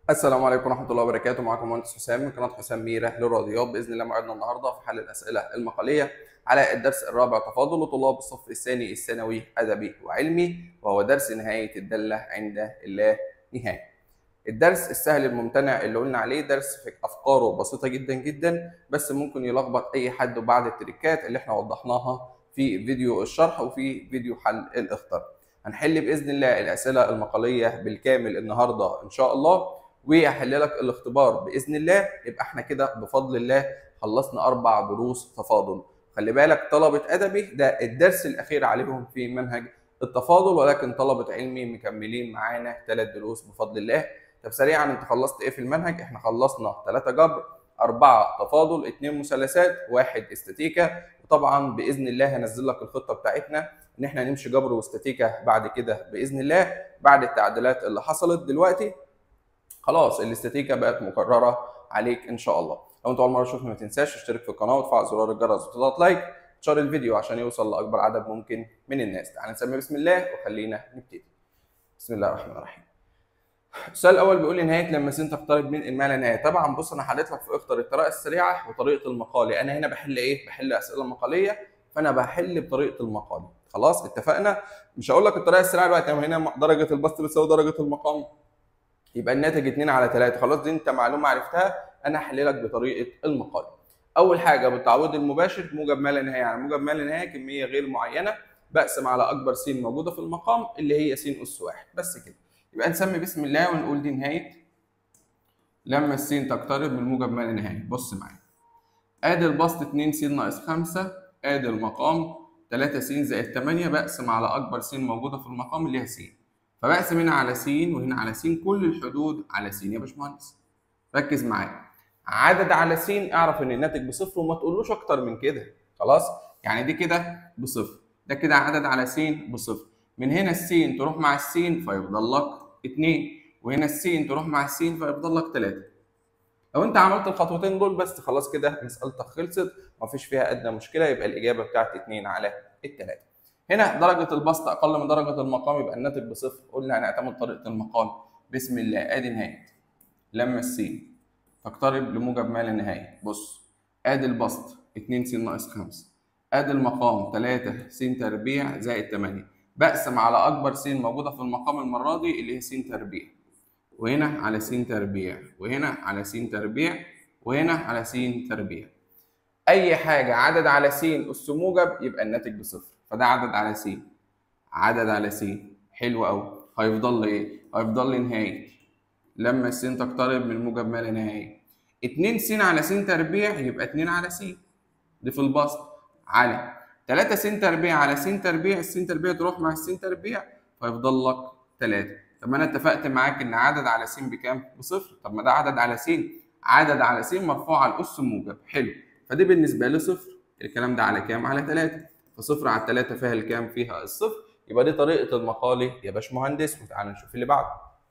السلام عليكم ورحمة الله وبركاته معكم مهندس حسام من قناة حسام ميرة للرياضيات بإذن الله موعدنا النهاردة في حل الأسئلة المقالية على الدرس الرابع تفاضل لطلاب الصف الثاني الثانوي أدبي وعلمي وهو درس نهاية الدالة عند الله نهاية. الدرس السهل الممتنع اللي قلنا عليه درس في أفكاره بسيطة جدا جدا بس ممكن يلخبط أي حد وبعد التريكات اللي احنا وضحناها في فيديو الشرح وفي فيديو حل الاختر. هنحل بإذن الله الأسئلة المقالية بالكامل النهاردة إن شاء الله وهحل لك الاختبار باذن الله يبقى احنا كده بفضل الله خلصنا اربع دروس تفاضل خلي بالك طلبه ادبي ده الدرس الاخير عليهم في منهج التفاضل ولكن طلبه علمي مكملين معانا ثلاث دروس بفضل الله طب سريعا انت خلصت ايه في المنهج احنا خلصنا ثلاثه جبر أربعة تفاضل اثنين مثلثات واحد استاتيكا وطبعا بإذن الله هنزل لك الخطة بتاعتنا إن احنا نمشي جبر واستاتيكا بعد كده بإذن الله بعد التعديلات اللي حصلت دلوقتي خلاص الاستاتيكا بقت مكرره عليك ان شاء الله لو انت اول مره تشوفني ما تنساش تشترك في القناه وتفعل زرار الجرس وتضغط لايك تشار الفيديو عشان يوصل لاكبر عدد ممكن من الناس تعال نسمي بسم الله وخلينا نبتدي بسم الله الرحمن الرحيم السؤال الاول بيقول لي نهايه لما س تقترب من الما لا نهايه طبعا بص انا حليت لك في اختر الطريقه السريعه وطريقه المقالي انا هنا بحل ايه بحل اسئله مقاليه فانا بحل بطريقه المقالي خلاص اتفقنا مش هقول لك الطريقه السريعه دلوقتي هنا درجه البسط بتساوي درجه المقام يبقى الناتج 2 على 3 خلاص دي انت معلومه عرفتها انا هحل لك بطريقه المقال اول حاجه بالتعويض المباشر موجب ما لا نهايه يعني موجب ما لا نهايه كميه غير معينه بقسم على اكبر س موجوده في المقام اللي هي س اس واحد بس كده يبقى نسمي بسم الله ونقول دي نهايه لما الس تقترب من موجب ما لا نهايه بص معايا ادي البسط 2 س ناقص 5 ادي المقام 3 س زائد 8 بقسم على اكبر س موجوده في المقام اللي هي س فبقسم هنا على س وهنا على س كل الحدود على س يا باشمهندس ركز معايا عدد على س اعرف ان الناتج بصفر وما تقولوش اكتر من كده خلاص يعني دي كده بصفر ده كده عدد على س بصفر من هنا الس تروح مع الس فيفضل لك 2 وهنا الس تروح مع الس فيفضل لك 3 لو انت عملت الخطوتين دول بس خلاص كده مسألتك خلصت مفيش فيها ادنى مشكله يبقى الاجابه بتاعت 2 على الثلاثه هنا درجة البسط أقل من درجة المقام يبقى الناتج بصفر قلنا هنعتمد طريقة المقام بسم الله أدي نهاية لما السين تقترب لموجب ما لا نهاية بص أدي البسط 2 س ناقص 5 أدي المقام 3 س تربيع زائد 8 بقسم على أكبر س موجودة في المقام المرة دي اللي هي س تربيع وهنا على س تربيع وهنا على س تربيع وهنا على س تربيع أي حاجة عدد على س أس موجب يبقى الناتج بصفر فده عدد على س عدد على س حلو قوي هيفضل لي ايه هيفضل لي نهايه لما الس تقترب من موجب ما لا نهايه 2 س على س تربيع يبقى 2 على س دي في البسط على 3 س تربيع على س تربيع الس تربيع تروح مع الس تربيع فيفضل لك 3 طب ما انا اتفقت معاك ان عدد على س بكام بصفر طب ما ده عدد على س عدد على س مرفوع على الاس موجب حلو فدي بالنسبه لي صفر الكلام ده على كام على 3 فصفر على التلاتة فيها الكام؟ فيها الصفر يبقى دي طريقة المقالي يا باشمهندس وتعالى نشوف اللي بعده.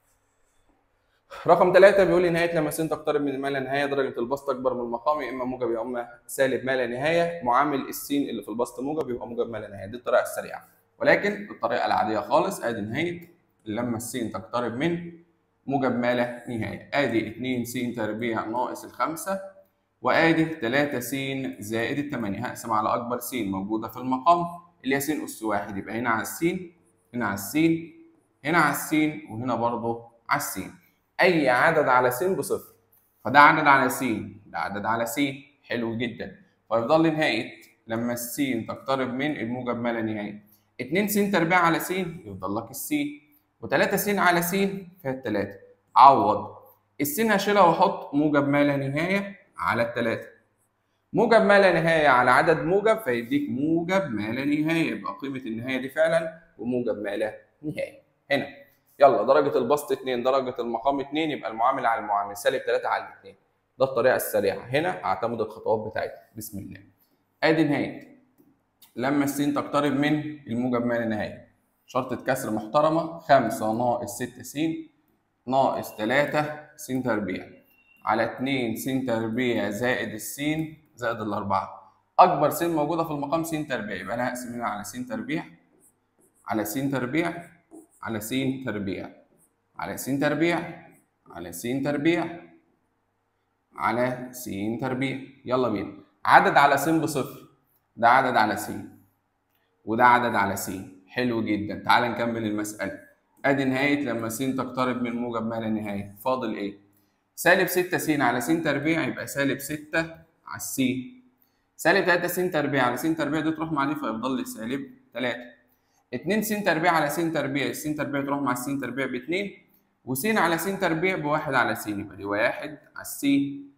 رقم ثلاثة بيقول لي نهاية لما س تقترب من ما لا نهاية درجة البسط أكبر من المقام يا إما موجب يا إما سالب ما لا نهاية معامل السين اللي في البسط موجب يبقى موجب ما لا نهاية دي الطريقة السريعة ولكن الطريقة العادية خالص أدي نهاية لما الس تقترب من موجب ما لا نهاية أدي 2 س تربيع ناقص الخمسة وادي 3 س زائد ال 8 هقسم على اكبر س موجوده في المقام اللي هي س اس واحد يبقى هنا على السين هنا على السين هنا على السين وهنا برضه على السين اي عدد على س بصفر فده عدد على س ده عدد على س حلو جدا فيفضل لي نهايه لما السين تقترب من الموجب ما لا نهايه 2 س تربيع على س يفضل لك السين و3 س على س فيها الثلاثه عوض السين هشيلها واحط موجب ما لا نهايه على الثلاثة موجب ما لا نهاية على عدد موجب فيديك موجب ما لا نهاية يبقى قيمة النهاية دي فعلا وموجب ما لا نهاية هنا يلا درجة البسط 2 درجة المقام 2 يبقى المعامل على المعامل سالب 3 على 2 ده الطريقة السريعة هنا اعتمد الخطوات بتاعتي بسم الله ادي نهاية لما السين تقترب من الموجب ما لا نهاية شرطة كسر محترمة 5 ناقص 6 س ناقص 3 س تربيع على 2 س تربيع زائد السين زائد الأربعة أكبر س موجودة في المقام س تربيع يبقى أنا هقسم هنا على س تربيع على س تربيع على س تربيع على س تربيع على س تربيع على س تربيع يلا بينا عدد على س بصفر ده عدد على س وده عدد على س حلو جدا تعال نكمل المسألة ادي نهاية لما س تقترب من موجب ما لا نهاية فاضل ايه سالب 6 س على س تربيع يبقى سالب 6 على الس سالب 3 س تربيع على س تربيع دي تروح مع دي فيفضل لي سالب 3 2 س تربيع على س تربيع الس تربيع تروح مع الس تربيع ب 2 وس على س تربيع بواحد على س يبقى دي واحد على الس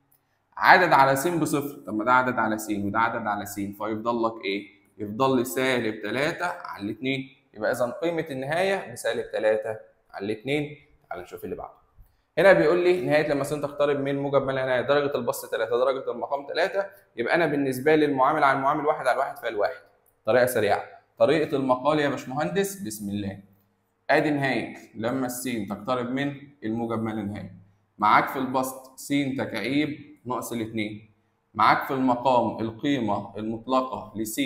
عدد على س بصفر طب ما ده عدد على س وده عدد على س فيفضل لك ايه؟ يفضل لي سالب 3 على الاثنين يبقى اذا قيمه النهايه بسالب 3 على الاثنين تعال نشوف اللي بعده هنا بيقول لي نهايه لما س تقترب من موجب ما لا نهايه درجه البسط 3 درجه المقام 3 يبقى انا بالنسبه لي المعامل على المعامل واحد على واحد فالواحد طريقه سريعه طريقه المقال يا باشمهندس بسم الله ادي نهايه لما السين تقترب من الموجب ما لا نهايه معاك في البسط س تكعيب ناقص الاثنين معاك في المقام القيمه المطلقه لس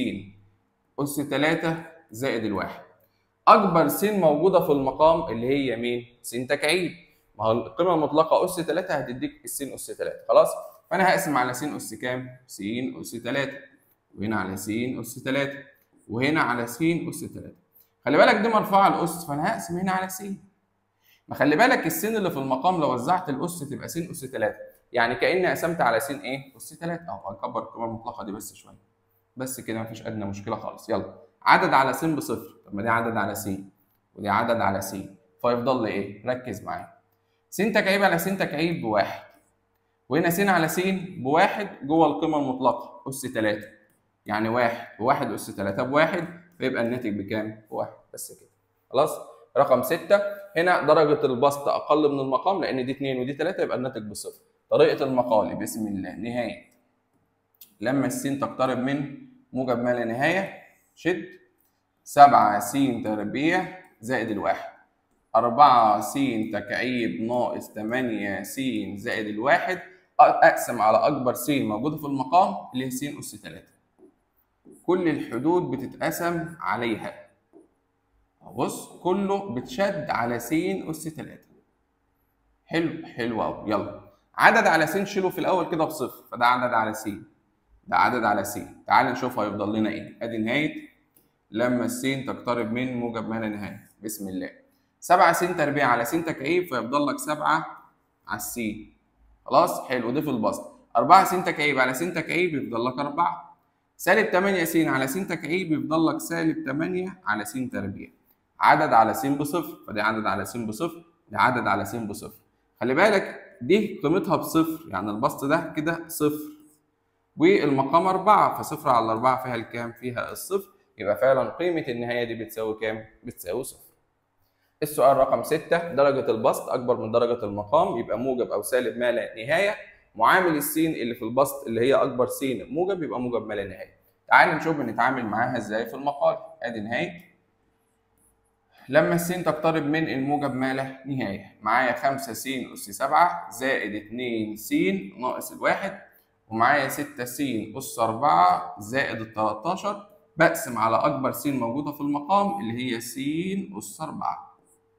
اس 3 زائد الواحد اكبر س موجوده في المقام اللي هي مين س تكعيب ما هو القيمه المطلقه اس 3 هتديك السين اس 3 خلاص فانا هقسم على س اس كام س اس 3 وهنا على س اس 3 وهنا على س اس 3 خلي بالك دي مرفوعه الاس فانا هقسم هنا على س ما خلي بالك السين اللي في المقام لو وزعت الاس تبقى س اس 3 يعني كاني قسمت على س ايه اس 3 اهو هنكبر القيمه المطلقه دي بس شويه بس كده مفيش ادنى مشكله خالص يلا عدد على س بصفر طب ما دي عدد على س ودي عدد على س فيفضل لي ايه ركز معايا س تكعيب على س تكعيب بواحد وهنا س على س بواحد جوه القيمه المطلقه اس 3 يعني واحد بواحد اس 3 بواحد فيبقى الناتج بكام؟ بواحد بس كده خلاص رقم 6 هنا درجه البسط اقل من المقام لان دي 2 ودي 3 يبقى الناتج بصفر طريقه المقال بسم الله نهايه لما السين تقترب من موجب ما لا نهايه شد 7 س تربيع زائد الواحد 4 س تكعيب ناقص 8 س زائد الواحد اقسم على اكبر س موجوده في المقام اللي هي س اس 3 كل الحدود بتتقسم عليها بص كله بتشد على س اس 3 حلو حلو قوي يلا عدد على س شيله في الاول كده بصفر فده عدد على س ده عدد على س تعال نشوف هيفضل لنا ايه ادي نهايه لما السين تقترب من موجب ما لا نهايه بسم الله 7 س تربيع على س تكعيب فيفضل لك 7 على السين خلاص حلو دي في البسط 4 س تكعيب على س تكعيب يفضل لك 4 سالب 8 س على س تكعيب يفضل لك سالب 8 على س تربيع عدد على س بصفر فدي عدد على س بصفر ده عدد على س بصفر خلي بالك دي قيمتها بصفر يعني البسط ده كده صفر والمقام 4 فصفر على 4 فيها الكام؟ فيها الصفر يبقى فعلا قيمة النهاية دي بتساوي كام؟ بتساوي صفر. السؤال رقم 6 درجة البسط أكبر من درجة المقام يبقى موجب أو سالب ما لا نهاية معامل السين اللي في البسط اللي هي أكبر سين موجب يبقى موجب ما لا نهاية. تعال نشوف بنتعامل معاها إزاي في المقال أدي نهاية لما السين تقترب من الموجب ما لا نهاية معايا 5 س أس 7 زائد 2 س ناقص الواحد ومعايا 6 س أس 4 زائد ال 13 بقسم على أكبر س موجودة في المقام اللي هي س أس 4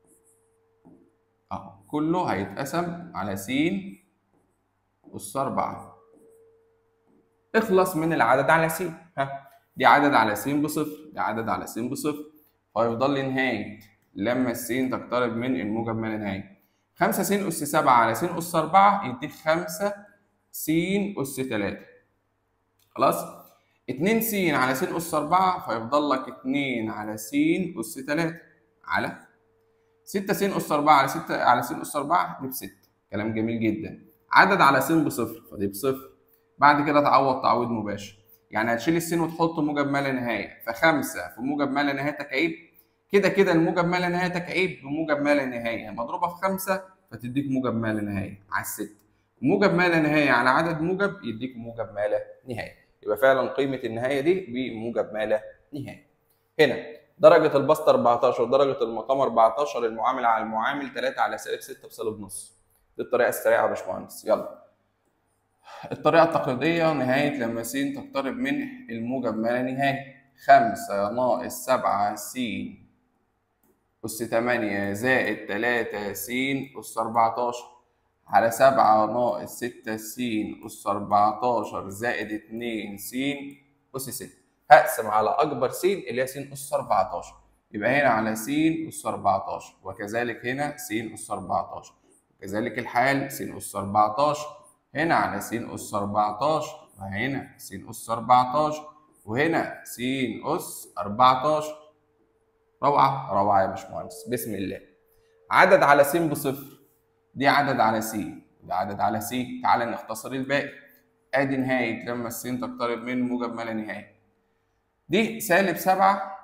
أهو كله هيتقسم على س أس 4 اخلص من العدد على س ها دي عدد على س بصفر دي عدد على س بصفر فيفضل لي نهاية لما السين تقترب من الموجب ما لا نهاية 5 س أس 7 على س أس 4 يديك 5 س أس 3 خلاص 2 س على س أس 4 فيفضل لك 2 على س أس 3 على 6 س أس 4 على 6 على س أس 4 دي ب 6 كلام جميل جدا عدد على س بصفر فدي بصفر بعد كده تعوض تعويض مباشر يعني هتشيل السين وتحط موجب ما لا نهايه فخمسه في موجب ما لا نهايه تكعيب كده كده الموجب ما لا نهايه تكعيب بموجب ما لا نهايه مضروبه في خمسه فتديك موجب ما لا نهايه على الست موجب ما لا نهايه على عدد موجب يديك موجب ما لا نهايه يبقى فعلا قيمه النهايه دي بموجب ما لا نهايه هنا درجة البسط 14 ودرجة المقام 14 المعامل على المعامل 3 على سالب 6 بسالب نص دي الطريقة السريعة يا باشمهندس يلا الطريقة التقليدية نهاية لما س تقترب من الموجب ما لا نهاية خمسة ناقص سبعة س أس تمانية زائد تلاتة س أس أربعتاشر على سبعة ناقص ستة س أس أربعتاشر زائد اتنين س أس ستة هقسم على أكبر س اللي هي س أس أربعتاشر يبقى هنا على س أس أربعتاشر وكذلك هنا س أس أربعتاشر كذلك الحال س أس 14 هنا على س أس 14 وهنا س أس 14 وهنا س أس 14 روعة روعة يا باشمهندس بسم الله عدد على س بصفر دي عدد على س ده عدد على س تعالى نختصر الباقي ادي نهاية لما الس تقترب من موجب ما لا نهاية دي سالب سبعة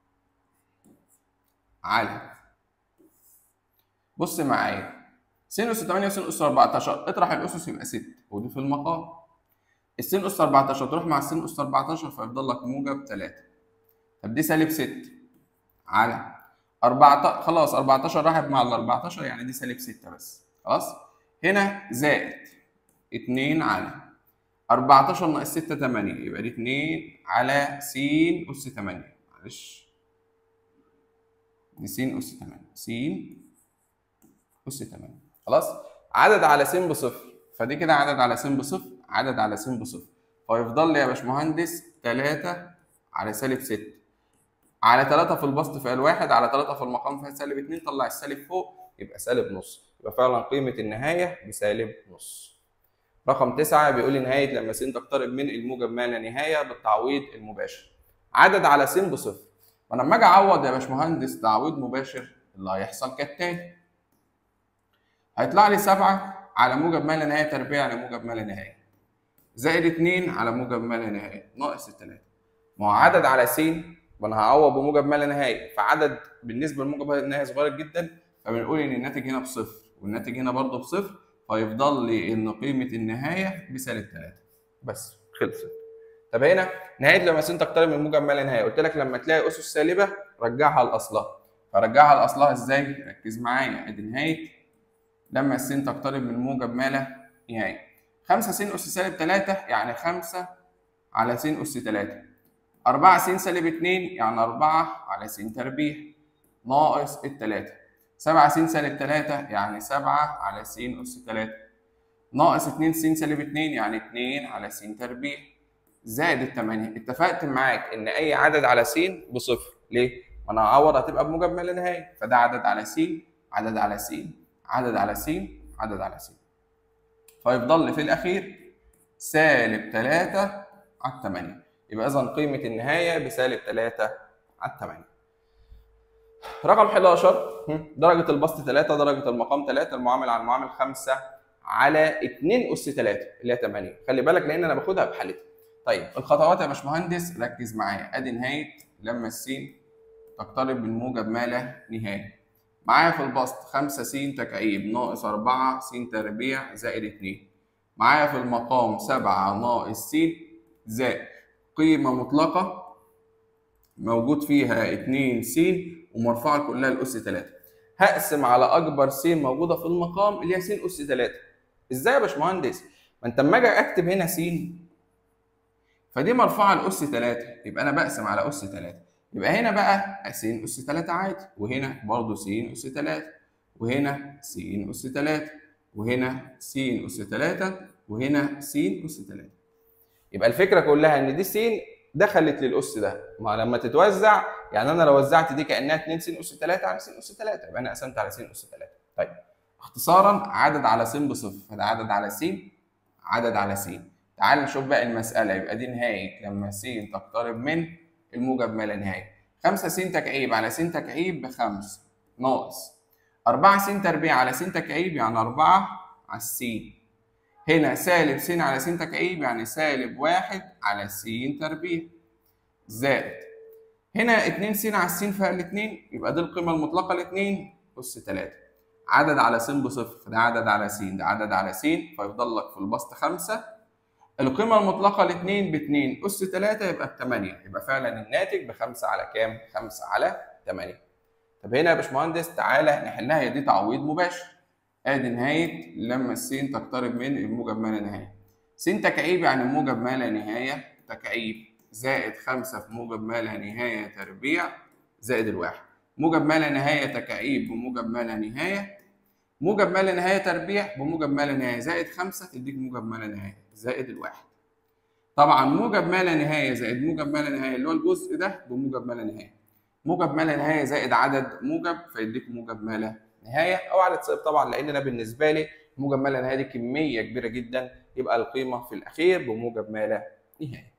على بص معايا س أس 8 وس أس 14 اطرح الأسس يبقى 6 ودي في المقام الس أس 14 تروح مع الس أس 14 فيفضل لك موجب 3 طب دي سالب 6 على 14 خلاص 14 راحت مع ال 14 يعني دي سالب 6 بس خلاص هنا زائد 2 على 14 ناقص 6 8 يبقى دي 2 على س أس 8 معلش دي س أس 8 س أس 8 خلاص عدد على س بصفر فدي كده عدد على س بصفر عدد على س بصفر فيفضل لي يا باشمهندس 3 على سالب 6 على 3 في البسط فيها الواحد على 3 في المقام فيها سالب 2 طلع السالب فوق يبقى سالب نص يبقى فعلا قيمة النهاية بسالب نص رقم 9 بيقول لي نهاية لما س تقترب من الموجب ما لا نهاية بالتعويض المباشر عدد على س بصفر وانا لما اجي اعوض يا باشمهندس تعويض مباشر اللي هيحصل كالتالي هيطلع لي 7 على موجب ما لا نهايه تربيع على موجب ما لا نهايه زائد 2 على موجب ما لا نهايه ناقص الثلاثه ما هو عدد على س وانا هعوض بموجب ما لا نهايه فعدد بالنسبه لموجب ما لا نهايه صغير جدا فبنقول ان الناتج هنا بصفر والناتج هنا برضه بصفر فيفضل لي ان قيمه النهايه بسالب 3 بس خلصت طب هنا نهايه لما س تقترب من موجب ما لا نهايه قلت لك لما تلاقي اسس سالبه رجعها لاصلها فرجعها لاصلها ازاي ركز معايا ادي نهايه لما الس تقترب من موجب ما لا نهايه 5 س اس سالب 3 يعني 5 على س اس 3 4 س سالب 2 يعني 4 على س تربيع ناقص التلاتة 7 س سالب 3 يعني 7 على س أس 3 ناقص 2 س سالب 2 يعني 2 على س تربيع زائد التمانية اتفقت معاك إن أي عدد على س بصفر ليه؟ ما أنا هعوض هتبقى بموجب ما لا نهاية فده عدد على س عدد على س عدد على س عدد على س فيفضل لي في الأخير سالب 3 على 8 يبقى إذا قيمة النهاية بسالب 3 على 8 رقم 11 هم، درجة البسط 3 درجة المقام 3 المعامل على المعامل 5 على 2 أس 3 اللي هي 8 خلي بالك لأن أنا باخدها بحالتها طيب الخطوات يا باشمهندس ركز معايا ادي نهاية لما السين تقترب من موجب ما لا نهاية معايا في البسط 5 س تكعيب ناقص 4 س تربيع زائد 2 معايا في المقام 7 ناقص س زائد قيمة مطلقة موجود فيها 2 س ومرفوعة كلها لأس 3 هقسم على أكبر س موجودة في المقام اللي هي س أس 3 إزاي يا باشمهندس؟ ما أنت أما أجي أكتب هنا س فدي مرفوعة لأس 3 يبقى أنا بقسم على أس 3 يبقى هنا بقى س أس 3 عادي وهنا برضه س أس 3 وهنا س أس 3 وهنا س أس 3 وهنا س أس 3 يبقى الفكرة كلها إن دي س دخلت للأس ده ما لما تتوزع يعني أنا لو وزعت دي كأنها 2 س أس 3 على س أس 3 يبقى أنا قسمت على س أس 3 طيب اختصارا عدد على س بصفر فده عدد على س عدد على س تعال نشوف بقى المسألة يبقى دي نهاية لما س تقترب من الموجب ما لا نهاية 5 س تكعيب على س تكعيب بخمس ناقص 4 س تربيع على س تكعيب يعني 4 على السين هنا سالب س على س تكعيب يعني سالب 1 على س تربيع زائد هنا 2 س على الس فيها الاثنين يبقى دي القيمة المطلقة لاثنين أس 3 عدد على س بصفر فده عدد على س ده عدد على س فيفضل لك في البسط 5 القيمة المطلقة ل 2 ب 2 أس 3 يبقى ب 8 يبقى فعلا الناتج ب 5 على كام؟ 5 على 8 طب هنا يا باشمهندس تعالى نحلها هي دي تعويض مباشر ادي نهاية لما السين تقترب من الموجب ما لا نهاية س تكعيب يعني موجب ما لا نهاية تكعيب زائد 5 في موجب ما لا نهاية تربيع زائد الواحد موجب ما لا نهاية تكعيب بموجب ما لا نهاية موجب ما لا نهايه تربيع بموجب ما لا نهايه زائد 5 تديك موجب ما لا نهايه زائد الواحد طبعا موجب ما لا نهايه زائد موجب ما لا نهايه اللي هو الجزء ده بموجب ما لا نهايه موجب ما لا نهايه زائد عدد موجب فيديك موجب ما لا نهايه او عدد سالب طبعا لان انا بالنسبه لي موجب ما لا نهايه دي كميه كبيره جدا يبقى القيمه في الاخير بموجب ما لا نهايه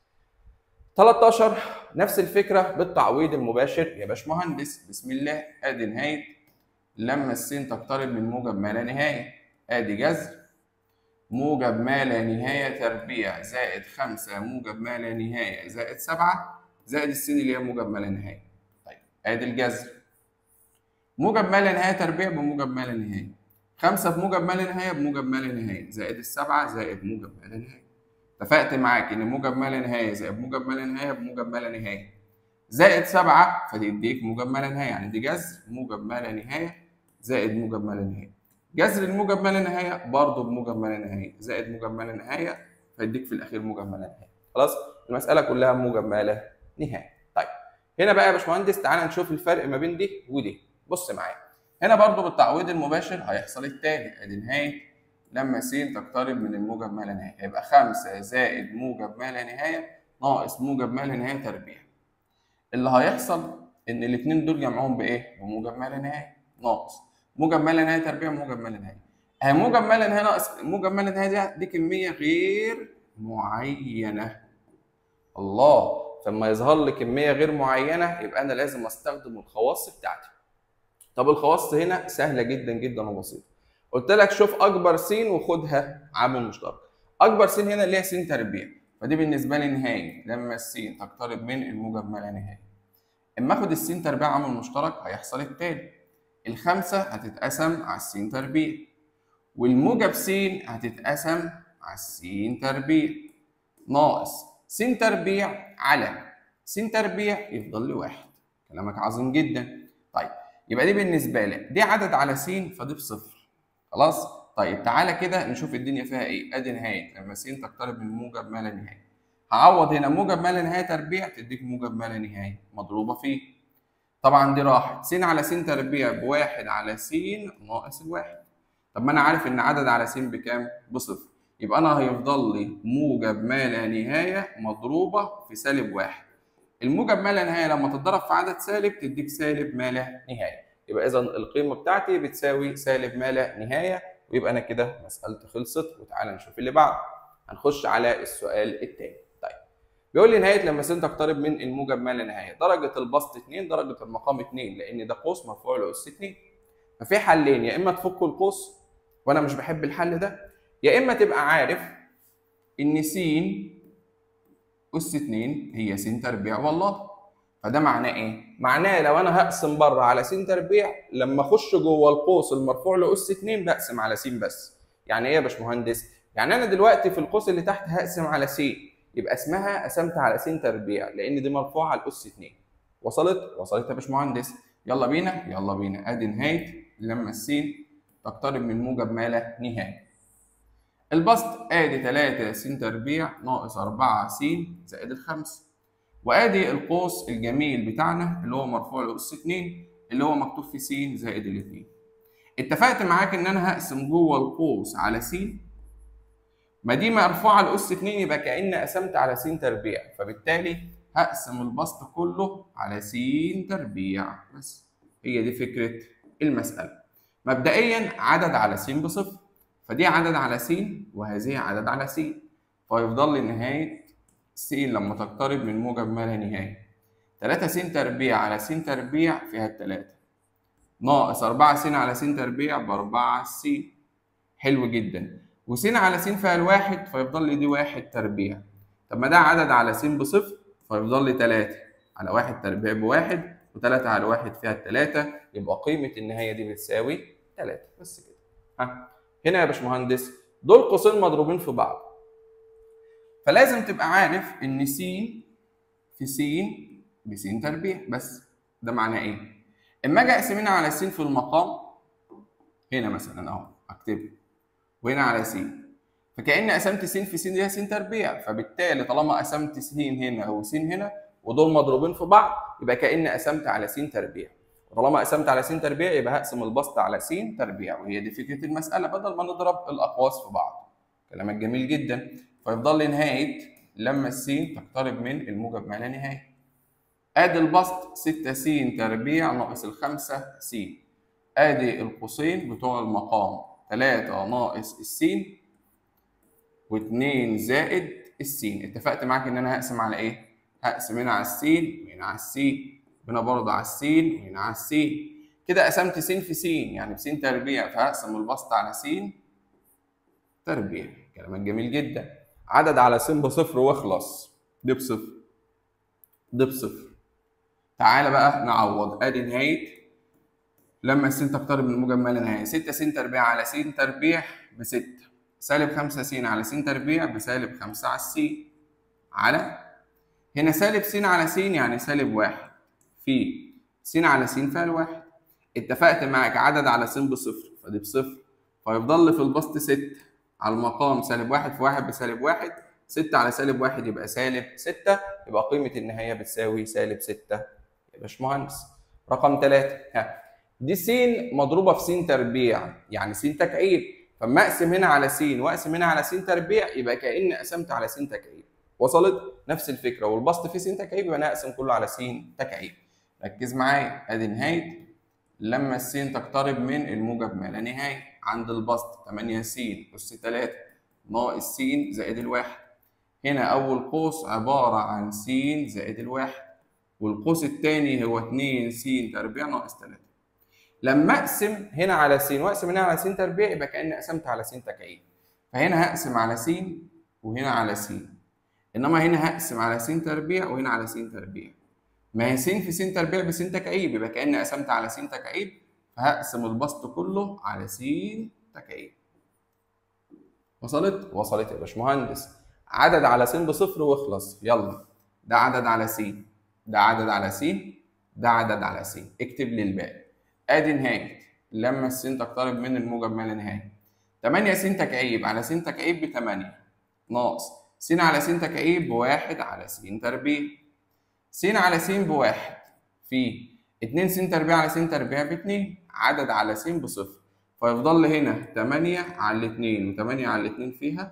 13 نفس الفكره بالتعويض المباشر يا باشمهندس بسم الله ادي نهايه لما السين تقترب من موجب ما لا نهايه ادي جذر موجب ما لا نهايه تربيع زائد 5 موجب ما لا نهايه زائد 7 زائد السين اللي هي موجب ما لا نهايه طيب ادي الجذر موجب ما لا نهايه تربيع بموجب ما لا نهايه 5 في موجب ما لا نهايه بموجب ما لا نهايه زائد السبعه زائد موجب ما لا نهايه اتفقت معاك ان موجب ما لا نهايه زائد موجب ما لا نهايه بموجب ما لا نهايه زائد 7 فتديك موجب ما لا نهايه يعني دي جذر موجب ما لا نهايه زائد موجب ما لا نهايه جذر الموجب ما لا نهايه برضه بموجب ما لا نهايه زائد موجب ما لا نهايه فيديك في الاخير موجب ما لا نهايه خلاص المساله كلها موجب ما لا نهايه طيب هنا بقى يا باشمهندس تعالى نشوف الفرق ما بين دي ودي بص معايا هنا برضه بالتعويض المباشر هيحصل التالي ادي نهايه لما س تقترب من الموجب ما لا نهايه هيبقى 5 زائد موجب ما لا نهايه ناقص موجب ما لا نهايه تربيع اللي هيحصل ان الاثنين دول جمعهم بايه؟ بموجب ما لا نهايه ناقص موجب ما لا نهايه تربيع موجب ما لا نهايه اهي موجب ما لا نهايه ناقص موجب ما لا نهايه دي, دي كميه غير معينه الله فلما يظهر لي كميه غير معينه يبقى انا لازم استخدم الخواص بتاعتي طب الخواص هنا سهله جدا جدا وبسيطه قلت لك شوف اكبر س وخدها عامل مشترك اكبر س هنا اللي هي س تربيع فدي بالنسبه لي نهايه لما السين تقترب من الموجب ما لا نهايه اما اخد السين تربيع عامل مشترك هيحصل التالي الخمسه هتتقسم على السين تربيع والموجب س هتتقسم على السين تربيع ناقص س تربيع على س تربيع يفضل لي واحد كلامك عظيم جدا طيب يبقى دي بالنسبه لي دي عدد على س فدي بصفر خلاص طيب تعالى كده نشوف الدنيا فيها ايه ادي نهايه لما س تقترب من موجب ما لا نهايه هعوض هنا موجب ما لا نهايه تربيع تديك موجب ما لا نهايه مضروبه فيه طبعا دي راحت س على س تربيع بواحد على س ناقص الواحد طب ما انا عارف ان عدد على س بكام بصفر يبقى انا هيفضل لي موجب ما لا نهايه مضروبه في سالب واحد الموجب ما لا نهايه لما تتضرب في عدد سالب تديك سالب ما لا نهايه يبقى اذا القيمه بتاعتي بتساوي سالب ما لا نهايه ويبقى انا كده مسالتي خلصت وتعالى نشوف اللي بعده هنخش على السؤال الثاني طيب بيقول لي نهايه لما س تقترب من الموجب ما لا نهايه درجه البسط 2 درجه المقام 2 لان ده قوس مرفوع له اس 2 ففي حلين يا اما تفك القوس وانا مش بحب الحل ده يا اما تبقى عارف ان س اس 2 هي س تربيع والله فده معناه ايه؟ معناه لو انا هقسم بره على س تربيع لما اخش جوه القوس المرفوع لاس 2 بقسم على س بس. يعني ايه يا باشمهندس؟ يعني انا دلوقتي في القوس اللي تحت هقسم على س يبقى اسمها قسمت على س تربيع لان دي مرفوعه لاس 2. وصلت؟ وصلت يا باشمهندس. يلا بينا يلا بينا ادي نهايه لما الس تقترب من موجب ما لا نهايه. البسط ادي 3 س تربيع ناقص 4 س زائد الخمسه. وادي القوس الجميل بتاعنا اللي هو مرفوع لاس 2 اللي هو مكتوب فيه س زائد الاثنين. اتفقت معاك ان انا هقسم جوه القوس على س ما دي مرفوعه لاس 2 يبقى كأن قسمت على س تربيع فبالتالي هقسم البسط كله على س تربيع بس هي دي فكره المساله. مبدئيا عدد على س بصفر فدي عدد على س وهذه عدد على س فيفضل لي نهايه س لما تقترب من موجب ما لا نهاية 3 س تربيع على س تربيع فيها التلاتة ناقص 4 س على س تربيع ب 4 س حلو جدا وس على س فيها الواحد فيفضل لي دي واحد تربيع طب ما ده عدد على س بصفر فيفضل لي 3 على واحد تربيع بواحد و3 على واحد فيها التلاتة يبقى قيمة النهاية دي بتساوي 3 بس كده ها هنا يا باشمهندس دول قوسين مضروبين في بعض فلازم تبقى عارف ان س في س بس تربيع بس ده معناه ايه؟ اما اجي اقسم هنا على س في المقام هنا مثلا اهو اكتبه وهنا على س فكأن قسمت س في س دي هي س تربيع فبالتالي طالما قسمت س هنا وس هنا ودول مضروبين في بعض يبقى كأن قسمت على س تربيع وطالما قسمت على س تربيع يبقى هقسم البسط على س تربيع وهي دي فكره المساله بدل ما نضرب الاقواس في بعض كلامك جميل جدا فيفضل لي نهايه لما السين تقترب من الموجب ما لا نهايه ادي البسط 6 س تربيع ناقص الخمسة س ادي القوسين بتوع المقام 3 ناقص السين و2 زائد السين اتفقت معاك ان انا هقسم على ايه هقسم هنا على السين وهنا على السين هنا برضه على السين وهنا على السين كده قسمت س في س يعني بس تربيع فهقسم البسط على س تربيع كلامك جميل جدا عدد على س بصفر واخلص دي بصفر دي بصفر تعالى بقى نعوض ادي نهايه لما س تقترب من الموجب ما لا نهايه 6 س تربيع على س تربيع ب 6 سالب 5 س على س تربيع بسالب 5 على الس على هنا سالب س على س يعني سالب 1 في س على س فيها الواحد اتفقت معاك عدد على س بصفر فدي بصفر فيفضل لي في البسط 6 على المقام سالب 1 في 1 بسالب 1 6 على سالب 1 يبقى سالب 6 يبقى قيمة النهاية بتساوي سالب 6 يا باشمهندس رقم 3 ها دي س مضروبة في س تربيع يعني س تكعيب فما اقسم هنا على س واقسم هنا على س تربيع يبقى كأني قسمت على س تكعيب وصلت نفس الفكرة والبسط في س تكعيب يبقى انا اقسم كله على س تكعيب ركز معايا ادي نهاية لما الس تقترب من الموجب ما لا نهاية عند البسط 8 س أس 3 ناقص س زائد الواحد هنا أول قوس عبارة عن س زائد الواحد والقوس الثاني هو 2 س تربيع ناقص 3 لما أقسم هنا على س وأقسم هنا على س تربيع يبقى كأني قسمت على س تكعيب فهنا هقسم على س وهنا على س إنما هنا هقسم على س تربيع وهنا على س تربيع ما هي س في س تربيع بس تكعيب يبقى كأني قسمت على س تكعيب فهقسم البسط كله على س تكعيب وصلت؟ وصلت يا باشمهندس عدد على س بصفر واخلص يلا ده عدد على س ده عدد على س ده عدد على س اكتب لي الباقي ادي نهاية لما الس تقترب من الموجب ما لا نهاية 8 س تكعيب على س تكعيب ب 8 ناقص س على س تكعيب بواحد على س تربيع س على س بواحد في 2 س تربيع على س تربيع ب 2 عدد على س بصفر فيفضل لي هنا 8 على 2 و8 على 2 فيها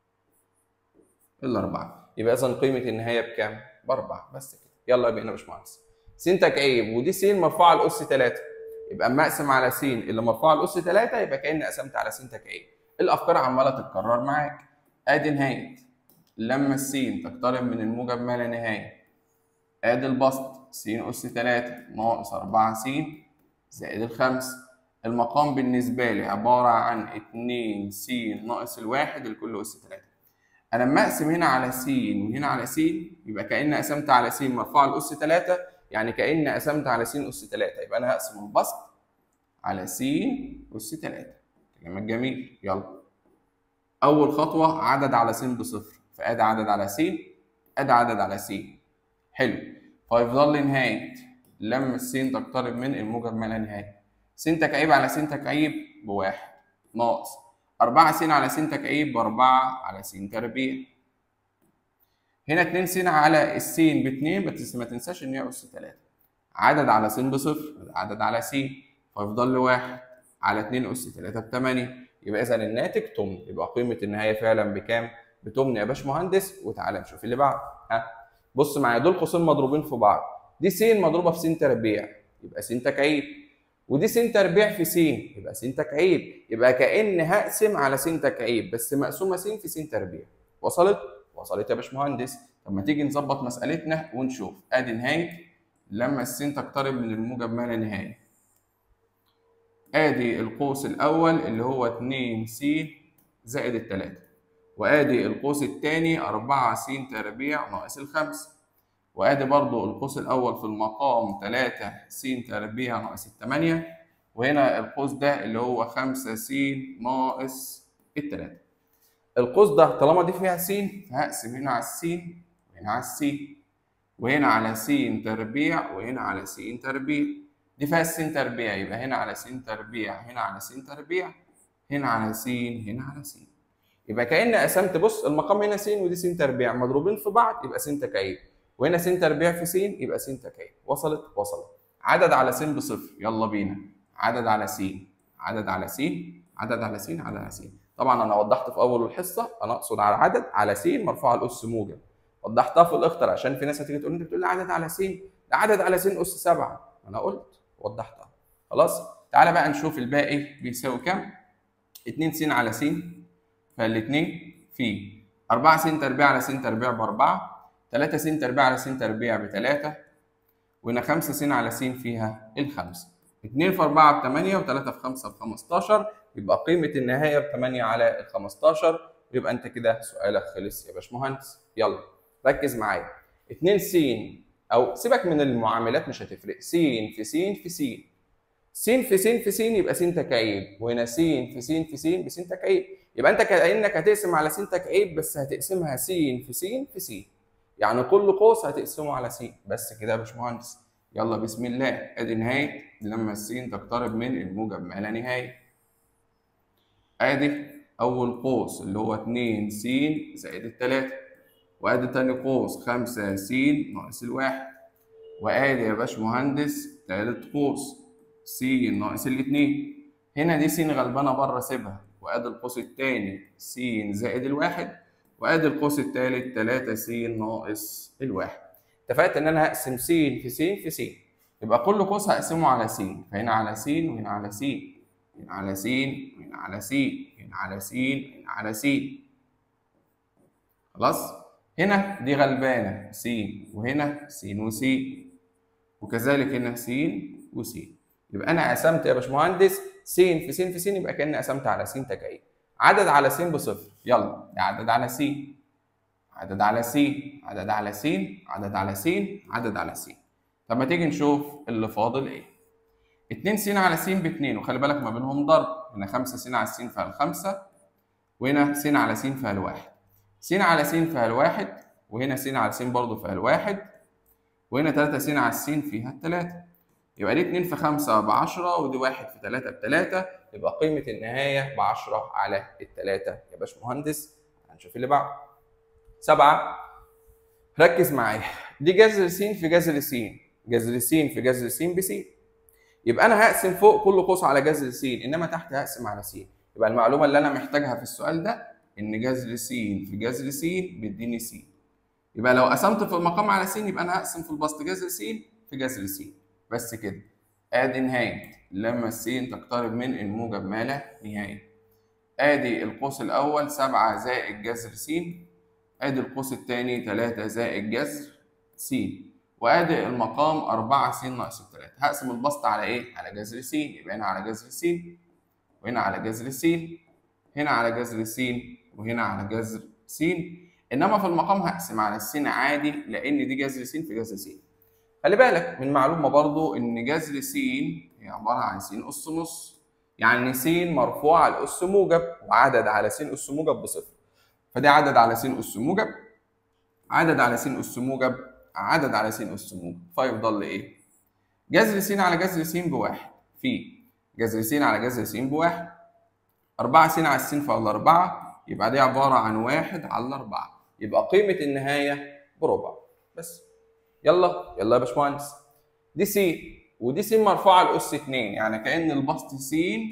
الأربعة يبقى إذا قيمة النهاية بكام؟ بأربعة بس كده يلا بينا يا باشمهندس س تكعيب ودي س مرفوعة لأس 3 يبقى اما اقسم على س اللي مرفوعة لأس 3 يبقى كأني قسمت على س تكعيب الأفكار عمالة تتكرر معاك آدي نهاية لما الس تقترب من الموجب ما لا نهاية ادي البسط س اس 3 ناقص 4 س زائد الخمس المقام بالنسبه لي عباره عن 2 س ناقص الواحد الكل اس 3 انا لما اقسم هنا على س وهنا على س يبقى كاني قسمت على س مرفوعه لاس 3 يعني كاني قسمت على س اس 3 يبقى انا هقسم البسط على س اس 3 كلام جميل يلا اول خطوه عدد على س بصفر فادي عدد على س ادي عدد على س حلو فيفضل لي نهاية لما الس تقترب من الموجب ما لا نهاية س تكعيب على س تكعيب بواحد ناقص أربعة س على س تكعيب بأربعة على س تربيع هنا اتنين س على السين باتنين بس ما تنساش إن هي أس تلاتة عدد على س بصفر عدد على س فيفضل لي واحد على اتنين أس تلاتة بتمانية يبقى إذا الناتج تمن يبقى قيمة النهاية فعلا بكام؟ بتمن يا باشمهندس وتعالى نشوف اللي بعده ها بص معايا دول قوسين مضروبين في بعض دي س مضروبه في س تربيع يبقى س تكعيب ودي س تربيع في س يبقى س تكعيب يبقى كأن هقسم على س تكعيب بس مقسومه س في س تربيع وصلت وصلت يا باشمهندس طب ما تيجي نظبط مسألتنا ونشوف ادي نهايه لما الس تقترب من الموجب ما لا نهايه ادي القوس الاول اللي هو 2 س زائد الثلاثه وادي القوس الثاني 4 س تربيع ناقص الخمس وادي برضو القوس الاول في المقام 3 س تربيع ناقص الثمانية وهنا القوس ده اللي هو 5 س ناقص الثلاثة القوس ده طالما دي فيها س فهقسم هنا على السين وهنا على السين وهنا على س تربيع وهنا على س تربيع دي فيها س تربيع يبقى هنا على س تربيع هنا على س تربيع هنا على س هنا على س يبقى كأن قسمت بص المقام هنا س ودي س تربيع مضروبين في بعض يبقى س تكعيب وهنا س تربيع في س يبقى س تكعيب وصلت وصلت عدد على س بصفر يلا بينا عدد على س عدد على س عدد على س عدد على س طبعا انا وضحت في اول الحصه انا اقصد على عدد على س مرفوع على الاس موجب وضحتها في الاخطر عشان في ناس هتيجي تقول انت بتقول لي عدد على س ده عدد على س اس 7 انا قلت وضحتها خلاص تعالى بقى نشوف الباقي بيساوي كام 2 س على س فالاثنين في 4 س تربيع على س تربيع ب 4 3 س تربيع على س تربيع ب 3 وهنا 5 س على س فيها الخمسة 2 في 4 ب 8 و3 في 5 ب 15 يبقى قيمة النهاية ب 8 على ال 15 يبقى انت كده سؤالك خلص يا باشمهندس يلا ركز معايا 2 س او سيبك من المعاملات مش هتفرق س في س في س س في س في س يبقى س تكعيب وهنا س في س في س بس تكعيب يبقى انت كانك هتقسم على س تكعيب بس هتقسمها س في س في س يعني كل قوس هتقسمه على س بس كده يا باشمهندس يلا بسم الله ادي نهايه لما الس تقترب من الموجب ما لا نهايه ادي اول قوس اللي هو 2 س زائد التلاتة وادي تاني قوس 5 س ناقص الواحد وادي يا باشمهندس تالت قوس س ناقص الاتنين هنا دي س غلبانه بره سيبها وادي القوس التاني س زائد الواحد وادي القوس التالت 3 س ناقص الواحد اتفقت ان انا هقسم س في س في س يبقى كل قوس هقسمه على س فهنا على س وهنا على س هنا على س وهنا على س هنا على س هنا على س خلاص هنا دي غلبانه س وهنا س وس وكذلك هنا س وس يبقى انا قسمت يا باشمهندس س في س في س يبقى كاني قسمت على س تكعيب عدد على س بصفر يلا عدد على س عدد على س عدد على س عدد على س عدد على س طب ما تيجي نشوف اللي فاضل ايه 2 س على س ب 2 وخلي بالك ما بينهم ضرب هنا 5 س على س فيها الخمسة وهنا س على س فيها الواحد س على س فيها الواحد وهنا س على س برضه فيها الواحد وهنا 3 س على س فيها التلاتة يبقى دي 2 في 5 ب 10 ودي 1 في 3 ب 3 يبقى قيمة النهاية ب 10 على التلاتة يا باشمهندس هنشوف اللي بعده سبعة ركز معايا دي جذر س في جذر س جذر س في جذر س بس يبقى انا هقسم فوق كل قوس على جذر س انما تحت هقسم على س يبقى المعلومة اللي انا محتاجها في السؤال ده ان جذر س في جذر س بيديني س يبقى لو قسمت في المقام على س يبقى انا هقسم في البسط جذر س في جذر س بس كده ادي نهاية لما الس تقترب من الموجب ما لا نهاية ادي القوس الاول 7 زائد جذر س ادي القوس الثاني 3 زائد جذر س وادي المقام 4 س ناقص 3 هقسم البسط على ايه؟ على جذر س يبقى هنا على جذر س وهنا على جذر س هنا على جذر س وهنا على جذر س انما في المقام هقسم على السين عادي لان دي جذر س في جذر س خلي بالك من معلومه برضو ان جذر س هي عباره عن س اس نص يعني س مرفوع على الاس موجب وعدد على س اس موجب بصفر فدي عدد على س اس موجب عدد على س اس موجب عدد على س اس موجب فيفضل لي ايه؟ جذر س على جذر س بواحد في جذر س على جذر س بواحد 4 س على السين فعلى 4 يبقى دي عباره عن واحد على 4 يبقى قيمه النهايه بربع بس يلا يلا يا باشمهندس دي س ودي س مرفوعه لاس 2 يعني كان البسط س